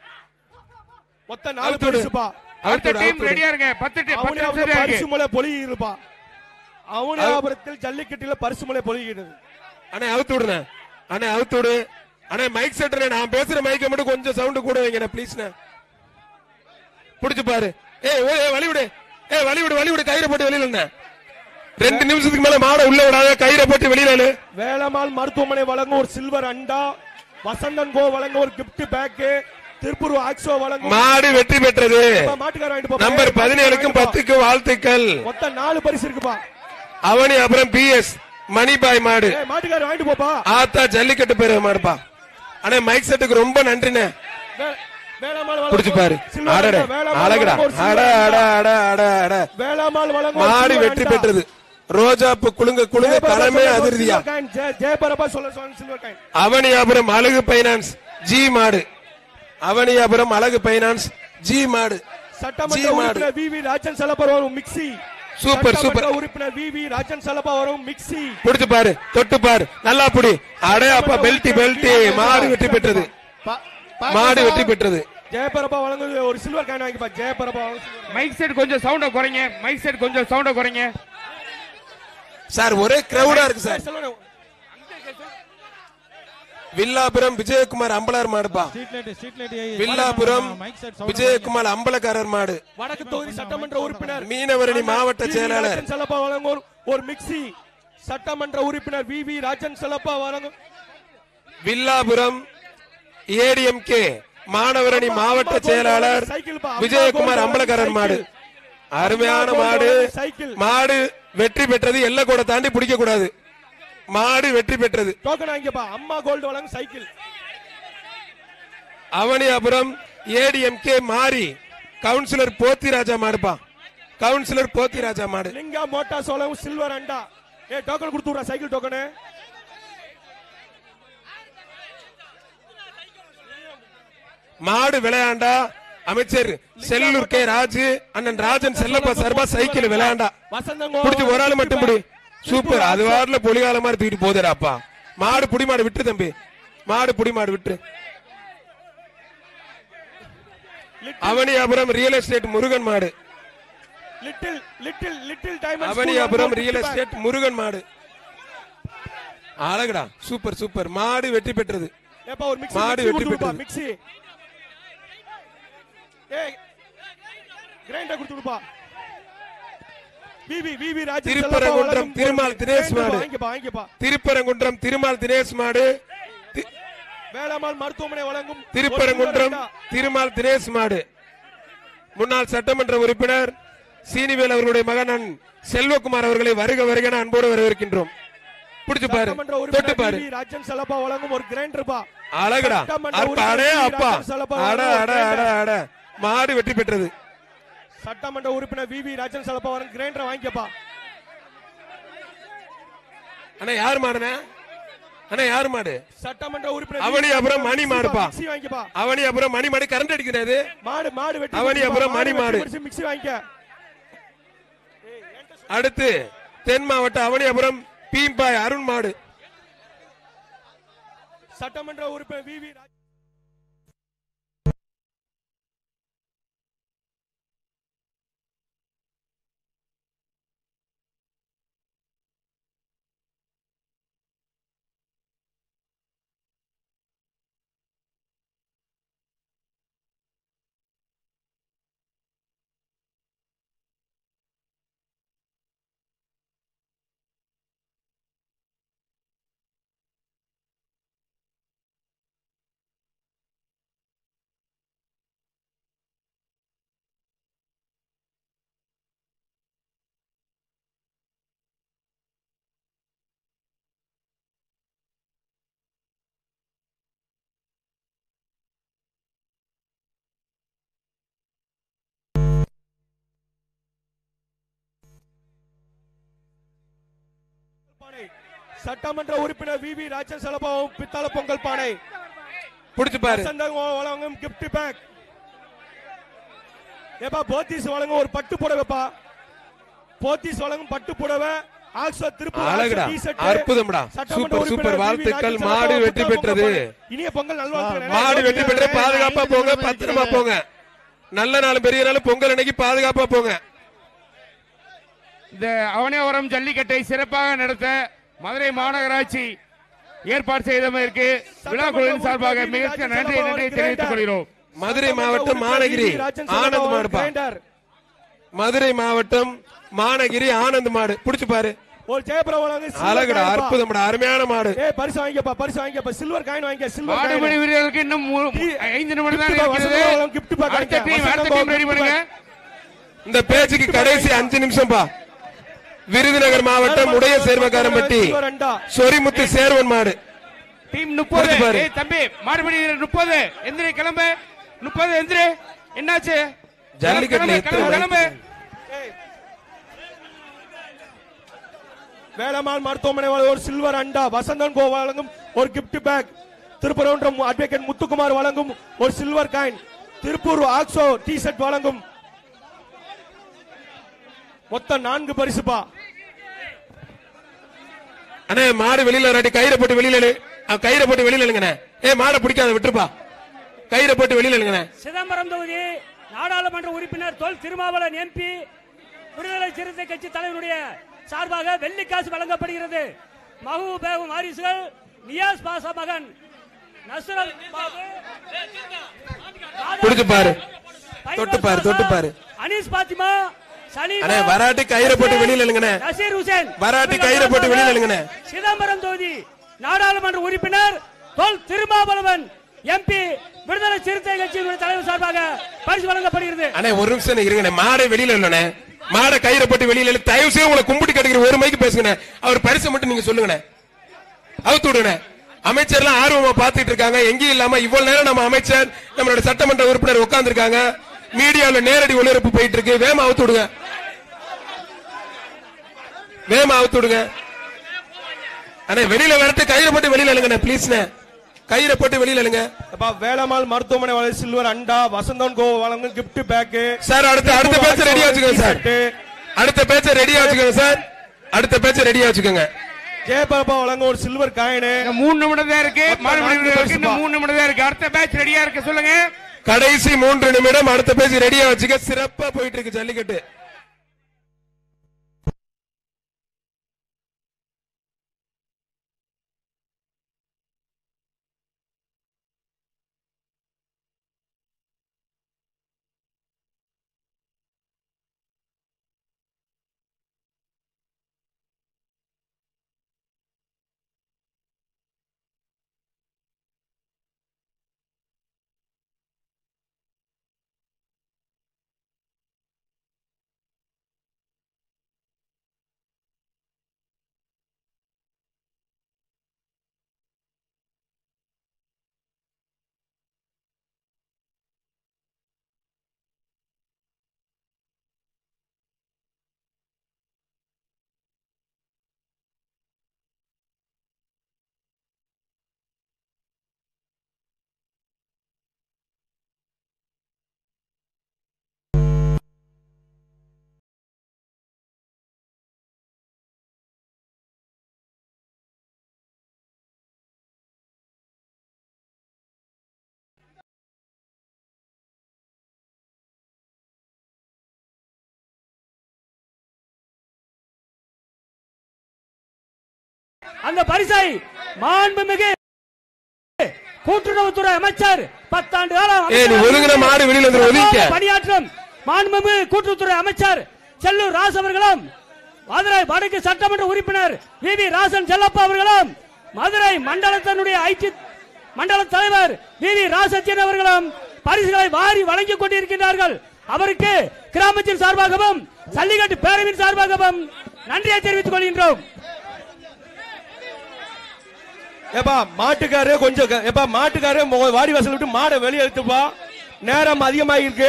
[SPEAKER 3] மொத்த நாலு
[SPEAKER 2] அவுத்து விடு.
[SPEAKER 3] பரிசுப்பா
[SPEAKER 6] அடுத்த
[SPEAKER 2] அவுத்து விடு,
[SPEAKER 6] டீம்
[SPEAKER 2] அவுத்து விடு.
[SPEAKER 6] ரெடியா இருங்க பத்து டி- பத்து நிமிஷம்
[SPEAKER 3] அவனியாபுரம்
[SPEAKER 6] தான்
[SPEAKER 3] பரிசு
[SPEAKER 6] இருக்கு
[SPEAKER 3] மலை பொலி இருப்பா அவனியாபுரத்தில் ஜல்லிக்கட்டில பரிசு மலை பொழிகிறது
[SPEAKER 2] அண்ணே அவுத்து விடுண்ணே அண்ணே அவுத்து விடு அண்ணே மைக் செட்டனே நான் பேசுற மைக்க மட்டும் கொஞ்சம் சவுண்ட் கூட வைங்க ப்ளீஸ்ண்ணே புடிச்சு பாரு ஏய் ஓ, ஏய் வழி விடு ஏய் வழி விடு வழி விடு கயிறை போட்டு வெளியில என்ன ரெண்டு நிமிஷத்துக்கு மேல மாட உள்ள விடாத கயிறை போட்டு வெளியில இழு.
[SPEAKER 3] வேலம்மாள் மருத்துவமனை வழங்கும் ஒரு சில்வர் அண்டா வசந்தன் கோ வழங்கும் ஒரு gift பேக் திருப்பூர் ஆக்சோ வழங்கும்
[SPEAKER 2] மாடு வெற்றி பெற்றது
[SPEAKER 3] அப்பா, மாட்டுக்கார வாங்கிட்டு போப்பா.
[SPEAKER 2] நம்பர்
[SPEAKER 3] மாட்டுக்கார
[SPEAKER 2] பதினேழுக்கும்
[SPEAKER 3] வாங்கிட்டு போ.
[SPEAKER 2] பத்துக்கும் வாழ்த்துக்கள்
[SPEAKER 3] மொத்தம் நாலு பரிசு இருக்குப்பா
[SPEAKER 2] அவனி அப்புறம் பி எஸ் மணிபாய் மாடு
[SPEAKER 3] ஏய் மாட்டுக்கார வாங்கிட்டு போப்பா
[SPEAKER 2] ஆத்தா ஜல்லிக்கட்டு பேரு மாடுப்பா அண்ணே மைக் செட்டுக்கு ரொம்ப நன்றிண்ணே
[SPEAKER 3] வே- வேலம்மாள் வழங்கும்
[SPEAKER 2] புடிச்சு பாரு
[SPEAKER 3] சில்வர்
[SPEAKER 2] அடடே
[SPEAKER 3] அண்டா, வேலம்மாள்
[SPEAKER 2] அழகுடா
[SPEAKER 3] வழங்கும் ஒரு
[SPEAKER 2] அட
[SPEAKER 3] சில்வர்
[SPEAKER 2] அட
[SPEAKER 3] அண்டா.
[SPEAKER 2] அட அட அட
[SPEAKER 3] வேலம்மாள் வழங்கும் ஒரு
[SPEAKER 2] மாடு
[SPEAKER 3] சில்வர்
[SPEAKER 2] வெற்றி
[SPEAKER 3] அண்டா.
[SPEAKER 2] பெற்றது ரோஜாப்பு குலுங்க குலுங்க
[SPEAKER 3] ஜெயபரபா
[SPEAKER 2] தலைமை
[SPEAKER 3] சொல்ல ஒரு
[SPEAKER 2] அதிர்தியா
[SPEAKER 3] சில்வர் காயின். ஜெய- ஜெயபரபா சொல்ல சொல்ல சில்வர் காயின்
[SPEAKER 2] அவனியாபுரம் அழகு பைனான்ஸ் ஜி மாடு அவனியாபுரம் அழகு பைனான்ஸ் ஜி மாடு
[SPEAKER 3] சட்டமன்ற
[SPEAKER 2] ஜி மாடு.
[SPEAKER 3] உறுப்பினர் வி வி ராஜன் சலப்பா வரும் மிக்சி
[SPEAKER 2] சூப்பர்,
[SPEAKER 3] சட்டமன்ற
[SPEAKER 2] சூப்பர்.
[SPEAKER 3] உறுப்பினர் வி வி ராஜன் சலப்பா வரும் மிக்சி
[SPEAKER 2] புடிச்சு பாரு தொட்டு பாரு நல்லா புடி அடே அப்பா பெல்ட்டி பெல்ட்டி மாடு வெற்றி பெற்றது
[SPEAKER 4] பா- பாக்க
[SPEAKER 2] மாடு
[SPEAKER 4] சார்.
[SPEAKER 2] வெற்றி பெற்றது
[SPEAKER 3] ஜெயபரபா வழங்கும் ஒரு சில்வர் காயின் வாங்கிப்பா ஜெயபரபா வழங்கும் silver coin.
[SPEAKER 6] மைக் செட் கொஞ்சம் சவுண்ட குறைங்க மைக் செட் கொஞ்சம் சவுண்ட குறைங்க
[SPEAKER 2] சார் ஒரே கிரௌடா இருக்கு சார்
[SPEAKER 3] சொல்லுங்க.
[SPEAKER 2] வில்லாபுரம் விஜயகுமார் அம்பலார் மாடுப்பா
[SPEAKER 7] street light street light
[SPEAKER 2] Villapuram
[SPEAKER 7] mike set sound
[SPEAKER 2] Vijayakumar அம்பலக்காரர் மாடு
[SPEAKER 3] வடக்கு தொகுதி சட்டமன்ற உறுப்பினர்
[SPEAKER 2] மீனவரணி மாவட்ட
[SPEAKER 3] வி வி
[SPEAKER 2] செயலாளர்
[SPEAKER 3] ராஜன் சலப்பா வழங்கும் ஒரு- ஒரு மிக்சி சட்டமன்ற உறுப்பினர் வி வி ராஜன் சலப்பா வழங்கும்
[SPEAKER 2] வில்லாபுரம் ஏடிஎம்கே மாணவரணி மாவட்ட செயலாளர் விஜயகுமார் அம்பலக்காரர் மாடு அருமையான மாடு
[SPEAKER 3] சைக்கிள்
[SPEAKER 2] மாடு வெற்றி பெற்றது எல்லை கூட தாண்டி பிடிக்க கூடாது மாடு வெற்றி பெற்றது
[SPEAKER 3] டோக்கன் வாங்கிப்பா அம்மா கோல்டு வழங்கும் சைக்கிள்
[SPEAKER 2] அவனியாபுரம் ஏடிஎம்கே மாறி கவுன்சிலர் போத்திராஜா மாடுப்பா கவுன்சிலர் போத்திராஜா மாடு
[SPEAKER 3] லிங்கா மோட்டார்ஸ் வழங்கும் சில்வர் அண்டா ஏ டோக்கன் கொடுத்து விடுறா சைக்கிள் டோக்கனு
[SPEAKER 2] மாடு விளையாண்டா அமைச்சர் செல்லூர் கே ராஜு அண்ணன் ராஜன் செல்லப்பா சர்பா சைக்கிள் விளையாண்டா
[SPEAKER 3] வசந்தங்கோ
[SPEAKER 2] புடிச்சு ஒரு ஆளு மட்டும் புடி சூப்பர் அது வாரில பொலிகால மாதிரி தூக்கிட்டு போதுடாப்பா மாடு புடி மாடு விட்டு தம்பி மாடு புடி மாடு விட்டு அவனியாபுரம் ரியல் எஸ்டேட் முருகன் மாடு
[SPEAKER 3] little little little diamond
[SPEAKER 2] Avaniyapuram real estate Murugan மாடு அழகுடா சூப்பர் சூப்பர் மாடு வெற்றி பெற்றது
[SPEAKER 3] ஏப்பா ஒரு மிக்ஸி
[SPEAKER 2] மாடு
[SPEAKER 3] மிக்ஸி
[SPEAKER 2] வெற்றி
[SPEAKER 3] கொடுத்து விடுப்பா,
[SPEAKER 2] பெற்றது.
[SPEAKER 3] மிக்ஸி ஏய் கிரைண்டர் கொடுத்து விடுப்பா விவி விவி ராஜன்
[SPEAKER 2] திருப்பரங்குன்றம் திருமால் தினேஷ் மாடு.
[SPEAKER 3] வாங்கிப்பா வாங்கிப்பா
[SPEAKER 2] திருப்பரங்குன்றம் திருமால் தினேஷ் மாடு தி-
[SPEAKER 3] வேளாமால் மருத்துவமனை வழங்கும்
[SPEAKER 2] திருப்பரங்குன்றம்
[SPEAKER 3] ஒரு சில்வர்
[SPEAKER 2] திருமால் தினேஷ் மாடு முன்னாள் சட்டமன்ற உறுப்பினர் சீனிவேல் அவர்களுடைய மகன் செல்வகுமார் அவர்களை வருக வருகன அன்போடு வரவேற்கின்றோம் பிடிச்சு பாரு
[SPEAKER 3] சட்டமன்ற
[SPEAKER 2] தொட்டு
[SPEAKER 3] உறுப்பினர்
[SPEAKER 2] பாரு
[SPEAKER 3] விவி ராஜன் சலப்பா வழங்கும் ஒரு கிரைண்டர் பா
[SPEAKER 2] அழகுடா
[SPEAKER 3] சட்டமன்ற
[SPEAKER 2] அப்பா, அடே
[SPEAKER 3] உறுப்பினர்
[SPEAKER 2] அப்பா
[SPEAKER 3] ராஜன் செல்லப்பா
[SPEAKER 2] அட
[SPEAKER 3] அவர்கள்
[SPEAKER 2] அட அட அட மாடு வெற்றி பெற்றது
[SPEAKER 3] சட்டமன்ற உறுப்பினர் விவி ராஜன் சலப்பா வழங்கும் கிரைண்டர் வாங்கிப்பா
[SPEAKER 2] அண்ணா யார் மாடுனே அண்ணா யார் மாடு
[SPEAKER 3] சட்டமன்ற உறுப்பினர்
[SPEAKER 2] அவனி அப்புறம் மணி மாடுப்பா.
[SPEAKER 3] மிக்ஸி வாங்கிப்பா
[SPEAKER 2] அவனி அப்புறம் மணி மாடு கரண்ட் அடிக்கிறது
[SPEAKER 3] மாடு மாடு வெட்டி
[SPEAKER 2] அவனி
[SPEAKER 3] பரிசு
[SPEAKER 2] அப்புறம்
[SPEAKER 3] பா,
[SPEAKER 2] மணி
[SPEAKER 3] வெட்டி
[SPEAKER 2] மாடு.
[SPEAKER 3] பரிசு மிக்ஸி வாங்கிக்க
[SPEAKER 2] அடுத்து தென் மாவட்ட அவனியாபுரம் பீம்பாய் அருண் மாடு
[SPEAKER 3] சட்டமன்ற உறுப்பினர் விவி ராஜன் சட்டமன்ற உறுப்பினர் வி வி ராஜன் செலபாவும் பித்தளை பொங்கல் பானை
[SPEAKER 2] புடிச்சு பாரு
[SPEAKER 3] வசந்தன் வழங்கும் கிஃப்ட் பேக் ஏப்பா போத்தீஸ் வழங்கும் ஒரு பட்டு புடவைப்பா போத்தீஸ் வழங்கும் பட்டு புடவை ஆல்சோ திருப்பூர்
[SPEAKER 2] அழகுடா.
[SPEAKER 3] ஆல்சோ t-shirt.
[SPEAKER 2] அற்புதம்டா.
[SPEAKER 3] சட்டமன்ற
[SPEAKER 2] சூப்பர்,
[SPEAKER 3] உறுப்பினர்
[SPEAKER 2] சூப்பர்.
[SPEAKER 3] வி. வி.
[SPEAKER 2] வாழ்த்துக்கள்.
[SPEAKER 3] ராஜன்
[SPEAKER 2] மாடு
[SPEAKER 3] செலபாவும்
[SPEAKER 2] வெற்றி
[SPEAKER 3] பித்தளை
[SPEAKER 2] பெற்றது.
[SPEAKER 3] பொங்கல் பானை. இனிய பொங்கல் நல்வாழ்த்துக்கள்
[SPEAKER 2] மாடு வெற்றி பெற்று பாதுகாப்பா போங்க பத்திரமா போங்க நல்ல நாள் பெரிய நாள் பொங்கல் அன்னைக்கு பாதுகாப்பா போங்க
[SPEAKER 6] இந்த அவனியாபுரம் ஜல்லிக்கட்டை சிறப்பாக நடத்த மதுரை மாநகராட்சி ஏற்பாடு செய்ததற்கு விழா குழுவின் சார்பாக மிக நன்றி நன்றி தெரிவித்துக் கொள்கிறோம்
[SPEAKER 2] மதுரை மாவட்டம் மானகிரி ஆனந்த் மாடுப்பா
[SPEAKER 3] கிரைண்டர்.
[SPEAKER 2] மதுரை மாவட்டம் மானகிரி ஆனந்த் மாடு புடிச்சு பாரு
[SPEAKER 3] ஒரு ஜெயபுரம் வழங்கும் silver
[SPEAKER 2] அழகுடா
[SPEAKER 3] coin பா.
[SPEAKER 2] அற்புதம்டா அருமையான மாடு
[SPEAKER 3] ஏய் பரிசு வாங்கிக்கப்பா பரிசு வாங்கிக்கப்பா சில்வர் காயின் வாங்கிக்க சில்வர்
[SPEAKER 6] மாடுபிடி
[SPEAKER 3] காயின்
[SPEAKER 6] வீரர்களுக்கு இன்னும் மூ- ஐந்து நிமிடம் தான்
[SPEAKER 3] gift bag,
[SPEAKER 6] இருக்கிறது
[SPEAKER 3] வசந்தம் வழங்கும் gift bag
[SPEAKER 6] அடுத்த
[SPEAKER 3] வாங்கிக்க.
[SPEAKER 6] டீம் அடுத்த
[SPEAKER 3] வசந்தம்
[SPEAKER 6] டீம் ரெடி
[SPEAKER 3] gift
[SPEAKER 6] பண்ணுங்க
[SPEAKER 3] bag.
[SPEAKER 2] இந்த பேச்சுக்கு கடைசி அஞ்சு நிமிஷம் பா விருதுநகர் மாவட்டம் உடைய சேர்வக்காரம்பட்டி
[SPEAKER 3] சில்வர் அண்டா.
[SPEAKER 2] சொரிமுத்து சேர்வன் மாடு
[SPEAKER 6] டீம் முப்பது
[SPEAKER 2] கொடுத்து பாரு.
[SPEAKER 6] ஏய் தம்பி மாடுபிடி வீரர் முப்பது எந்திரி கிளம்பு முப்பது எந்திரி என்னாச்சு
[SPEAKER 2] ஜல்லிக்கட்டுல
[SPEAKER 6] கிளம்பு,
[SPEAKER 2] எத்தனை
[SPEAKER 6] கிளம்பு, கிளம்பு
[SPEAKER 3] வேலம்மாள் மருத்துவமனை வழங்கும் ஒரு சில்வர் அண்டா வசந்தன் கோ வழங்கும் ஒரு gift pack Thirupparankundram advocate Muthukumar வழங்கும் ஒரு சில்வர் காயின் திருப்பூர் ஆக்சோ டி ஷர்ட் வழங்கும் மொத்தம் நான்கு பரிசுப்பா
[SPEAKER 2] அண்ணே மாடு வெளியில ரெடி கயிறை போட்டு வெளியில இழு. அவன் கயிறை போட்டு வெளியில எழுங்கண்ணே ஏ மாடை பிடிக்காத விட்டுருப்பா கயிறை போட்டு வெளியில எழுங்கண்ணே
[SPEAKER 1] சிதம்பரம் தொகுதி நாடாளுமன்ற உறுப்பினர் தொல் திருமாவளவன் எம்பி விடுதலை சிறுத்தை கட்சி தலைவருடைய சார்பாக வெள்ளிக்காசு வழங்கப்படுகிறது மஹூ பேகும் வாரிசுகள் நியாஸ் பாசா மகன் நஸ்ரல் பாபு
[SPEAKER 2] புடிச்சு பாரு.
[SPEAKER 1] பைரோஸ்
[SPEAKER 2] தொட்டு பாரு,
[SPEAKER 1] பாஷா,
[SPEAKER 2] தொட்டு பாரு.
[SPEAKER 1] அனீஸ் பாத்திமா சலீமா,
[SPEAKER 2] அண்ணே, வராட்டி கயிறை போட்டு வெளியில இழுங்கண்ணே.
[SPEAKER 1] நசீர் ஹுசேன்
[SPEAKER 2] வராட்டி கயிறை போட்டு வெளியில இழுங்கண்ணே.
[SPEAKER 1] சிதம்பரம் தொகுதி நாடாளுமன்ற உறுப்பினர் தொல் திருமாவளவன் எம்பி விடுதலை சிறுத்தை கட்சியினுடைய தலைவர் சார்பாக பரிசு வழங்கப்படுகிறது
[SPEAKER 2] அண்ணே ஒரு நிமிஷம் இருங்கண்ணே மாடை வெளியில இல்லண்ணே மாடை கயிறை போட்டு வெளியில இழு. தயவு செய்து உங்களை கும்பிட்டு கேட்டுக்கிற ஒரு மைக்கு பேசுங்கண்ணே அவர் பரிசை மட்டும் நீங்க சொல்லுங்கண்ணே அவுத்து விடுங்கண்ணே அமைச்சர்லாம் ஆர்வமா பாத்துட்டு இருக்காங்க எங்கேயும் இல்லாம இவ்வளவு நேரம் நம்ம அமைச்சர் நம்மளோட சட்டமன்ற உறுப்பினர் உட்கார்ந்து இருக்காங்க மீடியால நேரடி ஒளிபரப்பு போயிட்டு இருக்கு வேமா அவுத்து விடுங்க வேமா அவுத்து விடுங்க அண்ணே வெளியில வரட்டு கயிறை போட்டு வெளியில எழுங்கண்ணே ப்ளீஸ்ண்ணே கயிறை போட்டு வெளியில எழுங்க
[SPEAKER 3] அப்பா வேலம்மாள் மருத்துவமனை வழங்கும் சில்வர் அண்டா வசந்தன் கோ வழங்கும் கிஃப்ட் பேக்
[SPEAKER 2] சார் அடுத்த அடுத்த பேச்ச ரெடியா வச்சுக்கோங்க சார் அடுத்த பேச்ச ரெடியா வச்சுக்கோங்க சார் அடுத்த பேச்ச ரெடியா வச்சுக்கோங்க
[SPEAKER 3] ஜெயபாபா வழங்கும் ஒரு சில்வர் காயின்
[SPEAKER 6] இன்னும் மூணு நிமிடம் தான் இருக்கு
[SPEAKER 3] மொத்தம்
[SPEAKER 6] மாடுபிடி
[SPEAKER 3] நான்கு
[SPEAKER 6] வீரர்களுக்கு
[SPEAKER 3] பரிசுப்பா.
[SPEAKER 6] இன்னும் மூணு நிமிடம் தான் இருக்கு அடுத்த பேட்ச் ரெடியா இருக்கு சொல்லுங்க
[SPEAKER 2] கடைசி மூன்று நிமிடம் அடுத்த பேச்சு ரெடியா வச்சுக்க சிறப்பா போயிட்டு இருக்கு ஜல்லிக்கட்டு
[SPEAKER 1] அந்த பரிசை மாண்புமிகு கூட்டுறவுத்துறை அமைச்சர் பத்தாண்டு காலம்
[SPEAKER 2] ஏய், நீ ஒதுங்குன மாடு வெளியில வந்துரு, ஒதுங்கிக்க.
[SPEAKER 1] பணியாற்றும் மாண்புமிகு கூட்டுறவுத்துறை அமைச்சர் செல்லூர் ராஸ் அவர்களும் மதுரை வடக்கு சட்டமன்ற உறுப்பினர் வி வி ராசன் செல்லப்பா அவர்களும் மதுரை மண்டலத்தினுடைய ஐடி மண்டல தலைவர் வி வி ராசத்தியன் அவர்களும் பரிசுகளை வாரி வழங்கிக் கொண்டிருக்கின்றார்கள் அவருக்கு கிராமத்தின் சார்பாகவும் சல்லிக்கட்டு பேரவின் சார்பாகவும் நன்றியை தெரிவித்துக் கொள்கின்றோம்
[SPEAKER 3] ஏப்பா மாட்டுக்காரு கொஞ்சம் க- ஏப்பா மாட்டுக்காரு மொ- வாடி வாசல் விட்டு மாடை வெளியே எடுத்துப்பா நேரம் அதிகமாக இருக்கு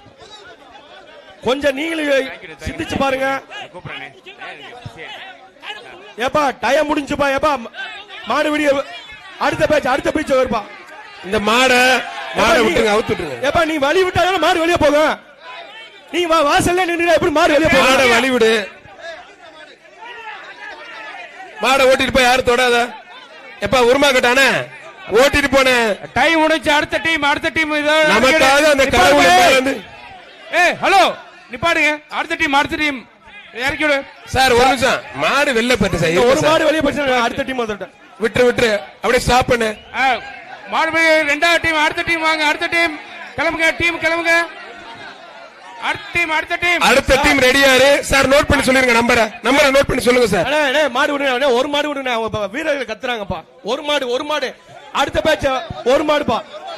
[SPEAKER 3] கொஞ்சம் நீங்களும் சிந்திச்சு பாருங்க ஏப்பா டயம் முடிஞ்சுப்பா ஏப்பா மாடு விடிய அடுத்த பேச்சு அடுத்த பேச்சு வருப்பா
[SPEAKER 2] இந்த மாடை மாடை விட்டுருங்க அவுத்து விட்டுருங்க
[SPEAKER 3] ஏப்பா நீ வழி விட்டாதானே மாடு வெளியே போகும் நீ வா வாசல்ல நின்று எப்படி மாடு வெளியே
[SPEAKER 2] மாடை
[SPEAKER 3] போகும்
[SPEAKER 2] வழி விடு மாடை ஓட்டிட்டு போய் யாரும் தொடாத எப்பா உருமா கட்டானே ஓட்டிட்டு போனேன்
[SPEAKER 6] டைம் முடிஞ்சு அடுத்த டீம் அடுத்த டீம்
[SPEAKER 2] நமக்காக அந்த கடவுள் மேல வந்து
[SPEAKER 6] ஏ ஹலோ நிப்பாடுங்க அடுத்த டீம் அடுத்த டீம் இறக்கி விடு
[SPEAKER 2] சார் ஒரு நிமிஷம் மாடு வெளில போட்டு சார்
[SPEAKER 3] இந்த ஒரு
[SPEAKER 2] இருக்கு சார்.
[SPEAKER 3] மாடு வெளியே போச்சு அடுத்த டீம் வந்துட்டேன்
[SPEAKER 2] விட்டுரு விட்டுரு அப்படியே ஸ்டாப் பண்ணு
[SPEAKER 6] ஆ, மறுபடியும் ரெண்டாவது டீம் அடுத்த டீம் வாங்க அடுத்த டீம் கிளம்புங்க டீம் கிளம்புங்க அடுத்த டீம் அடுத்த டீம்
[SPEAKER 2] அடுத்த டீம் ரெடியாரு சார் நோட் பண்ணி சொல்லிருங்க நம்பரை நம்பரை நோட் பண்ணி சொல்லுங்க சார்
[SPEAKER 3] அண்ணா அண்ணா, மாடு விடுங்க அண்ணா, ஒரு மாடு விடுங்க அவங்க இப்ப வீரர்கள் கத்துறாங்கப்பா ஒரு மாடு ஒரு மாடு அடுத்த பேட்ச் ஒரு மாடுப்பா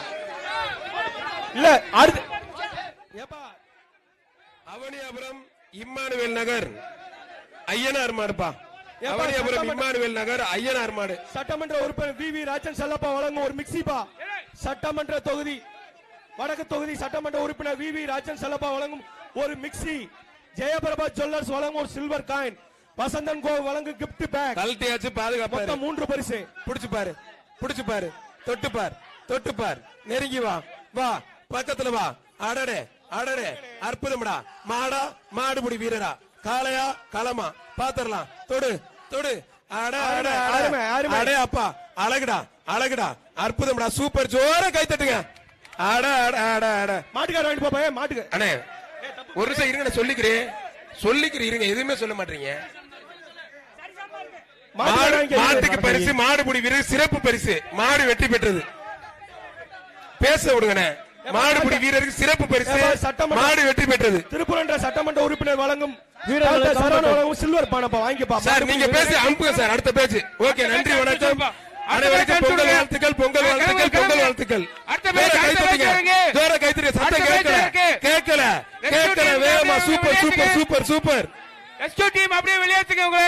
[SPEAKER 3] இல்ல அடுத்த ஏப்பா
[SPEAKER 2] அவனியாபுரம் இம்மானுவேல் நகர் ஐயனார் மாடுப்பா
[SPEAKER 3] ஏப்பா,
[SPEAKER 2] அவனியாபுரம்
[SPEAKER 3] சட்டமன்ற-
[SPEAKER 2] இம்மானுவேல் நகர் ஐயனார் மாடு
[SPEAKER 3] சட்டமன்ற உறுப்பினர் வி வி ராஜன் செல்லப்பா வழங்கும் ஒரு மிக்சிப்பா சட்டமன்ற தொகுதி வடக்கு தொகுதி சட்டமன்ற உறுப்பினர் வி வி ராஜன் செல்லப்பா வழங்கும் ஒரு மிக்சி ஜெயபிரபா ஜுவல்லர்ஸ் வழங்கும் ஒரு சில்வர் காயின் வசந்தன் கோ வழங்கும் கிஃப்ட் பேக்
[SPEAKER 2] கழட்டியாச்சு பாதுகாப்பாரு
[SPEAKER 3] மொத்தம் மூன்று பரிசு
[SPEAKER 2] புடிச்சு பாரு புடிச்சு பாரு தொட்டு பார் தொட்டு பார் நெருங்கி வா வா பக்கத்துல வா அடடே அடடே அற்புதம்டா மாடா மாடுபுடி வீரரா காளையா களமா பாத்திரலாம் தொடு தொடு அட அட அட.
[SPEAKER 3] அருமை, அருமை.
[SPEAKER 2] அடே அப்பா அழகுடா அழகுடா அற்புதம்டா சூப்பர் ஜோர கை தட்டுங்க அட அட அட அட
[SPEAKER 3] மாட்டுக்கார வாங்கிட்டு போப்பா ஏன் மாட்டுக்கு
[SPEAKER 2] அண்ணே ஒரு நிமிஷம் இருங்க நான் சொல்லிக்கிறேன் சொல்லிக்கிறேன் இருங்க எதுவுமே சொல்ல மாட்டீங்க
[SPEAKER 3] மாட்டுக்கார
[SPEAKER 2] மாடு-
[SPEAKER 3] வாங்கிக்க
[SPEAKER 2] மாட்டுக்கு பரிசு மாடுபிடி வீரர் சிறப்பு பரிசு மாடு வெற்றி பெற்றது பேச விடுங்கண்ணே மாடுபிடி வீரருக்கு சிறப்பு பரிசு
[SPEAKER 3] ஏப்பா, சட்டமன்ற-
[SPEAKER 2] மாடு வெற்றி பெற்றது
[SPEAKER 3] திருப்புரன்ற சட்டமன்ற உறுப்பினர் வழங்கும் டாக்டர் சரவணன் வழங்கும் சில்வர் பானப்பா வாங்கிப்பா
[SPEAKER 2] சார் நீங்க பேசி அனுப்புங்க சார் அடுத்த பேச்சு ஓகே நன்றி வணக்கம் அனைவருக்கும் பொங்கல் வாழ்த்துக்கள் பொங்கல் வாழ்த்துக்கள் பொங்கல் வாழ்த்துக்கள்
[SPEAKER 6] அடுத்த பேச்சு,
[SPEAKER 2] ஜோர கை
[SPEAKER 6] அடுத்த
[SPEAKER 2] தட்டுங்க.
[SPEAKER 6] பேச்சு இருக்கு.
[SPEAKER 2] ஜோர கைத்தறி சத்தம்
[SPEAKER 6] அடுத்த பேச்சு
[SPEAKER 2] கேட்கல
[SPEAKER 6] இருக்கு.
[SPEAKER 2] கேட்கல
[SPEAKER 6] Next
[SPEAKER 2] கேட்கல
[SPEAKER 6] team
[SPEAKER 2] வேகமா
[SPEAKER 6] வந்து
[SPEAKER 2] சூப்பர் சூப்பர்
[SPEAKER 6] விளையாட்டுங்க.
[SPEAKER 2] சூப்பர் சூப்பர்
[SPEAKER 6] ரெஸ்கியூ டீம் அப்படியே வெளியேற்றுங்க உங்களை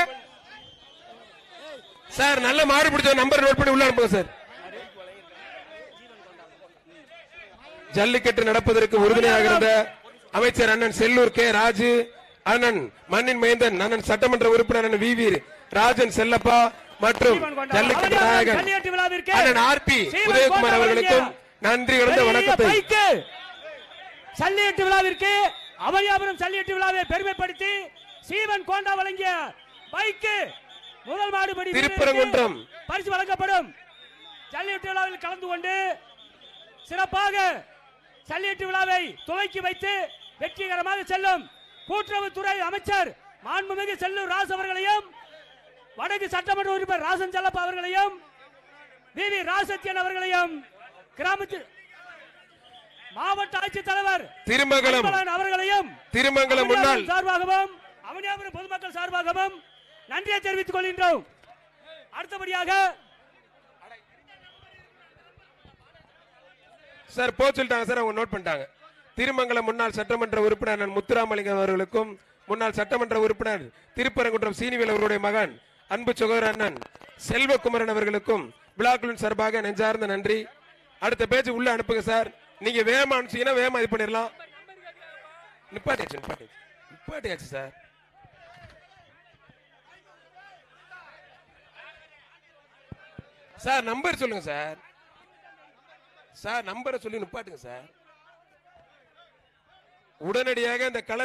[SPEAKER 2] சார் நல்ல மாடு பிடிச்ச நம்பர் நோட் பண்ணி உள்ள அனுப்புங்க சார் ஜல்லிக்கட்டு நடப்பதற்கு உறுதுணையாக இருந்த அமைச்சர் அண்ணன் செல்லூர் கே ராஜு அண்ணன் மண்ணின் மைந்தன் அண்ணன் சட்டமன்ற உறுப்பினர் அண்ணன் வி வி ராஜன் செல்லப்பா மற்றும் ஜல்லிக்கட்டு நாயகன்
[SPEAKER 1] ஜல்லிக்கட்டு விழாவிற்கு
[SPEAKER 2] அண்ணன் ஆர் பி
[SPEAKER 1] சீமன்
[SPEAKER 2] உதயகுமார்
[SPEAKER 1] கோட்டை
[SPEAKER 2] அவர்களுக்கும்
[SPEAKER 1] வழங்கிய
[SPEAKER 2] நன்றி கலந்த
[SPEAKER 1] பெரிய
[SPEAKER 2] வணக்கத்தை
[SPEAKER 1] பைக்கு சல்லியட்டு விழாவிற்கு அவனியாபுரம் சல்லியட்டு விழாவை பெருமைப்படுத்தி சீவன் கோண்டா வழங்கிய பைக்கு முதல் மாடுபடி வீரருக்கு
[SPEAKER 2] திருப்பரங்குன்றம்.
[SPEAKER 1] பரிசு வழங்கப்படும் ஜல்லியட்டு விழாவில் கலந்து கொண்டு சிறப்பாக சல்லியட்டு விழாவை துவக்கி வைத்து வெற்றிகரமாக செல்லும் கூட்டுறவுத்துறை அமைச்சர் மாண்புமிகு செல்லூர் ராஜ் அவர்களையும் வடக்கு சட்டமன்ற உறுப்பினர் ராசன் செல்லப்பா அவர்களையும் வி வி ராசத்யன் அவர்களையும் கிராமத்து மாவட்ட ஆட்சித்தலைவர்
[SPEAKER 2] திருமங்கலம்
[SPEAKER 1] அன்பழகன் அவர்களையும்
[SPEAKER 2] திருமங்கலம் முன்னாள்
[SPEAKER 1] அவனியாபுரம் சார்பாகவும் அவனியாபுரம் பொதுமக்கள் சார்பாகவும் நன்றியை தெரிவித்துக் கொள்கின்றோம் அடுத்தபடியாக
[SPEAKER 2] சார் போ சொல்லிட்டாங்க சார் அவங்க நோட் பண்ணிட்டாங்க திருமங்கலம் முன்னாள் சட்டமன்ற உறுப்பினர் அண்ணன் முத்துராமலிங்கம் அவர்களுக்கும் முன்னாள் சட்டமன்ற உறுப்பினர் திருப்பரங்குன்றம் சீனிவேல் அவர்களுடைய மகன் அன்பு சகோதரர் அண்ணன் செல்வகுமரன் அவர்களுக்கும் விழாக்குழுவின் சார்பாக நெஞ்சார்ந்த நன்றி அடுத்த பேஜ் உள்ள அனுப்புங்க சார் நீங்க வேகமா அனுப்பிச்சீங்கன்னா வேகமா இது பண்ணிடலாம் நிப்பாட்டியாச்சு நிப்பாட்டியாச்சு நிப்பாட்டியாச்சு சார் சார் நம்பர் சொல்லுங்க சார் சார் நம்பரை சொல்லி நிப்பாட்டுங்க சார் உடனடியாக இந்த கள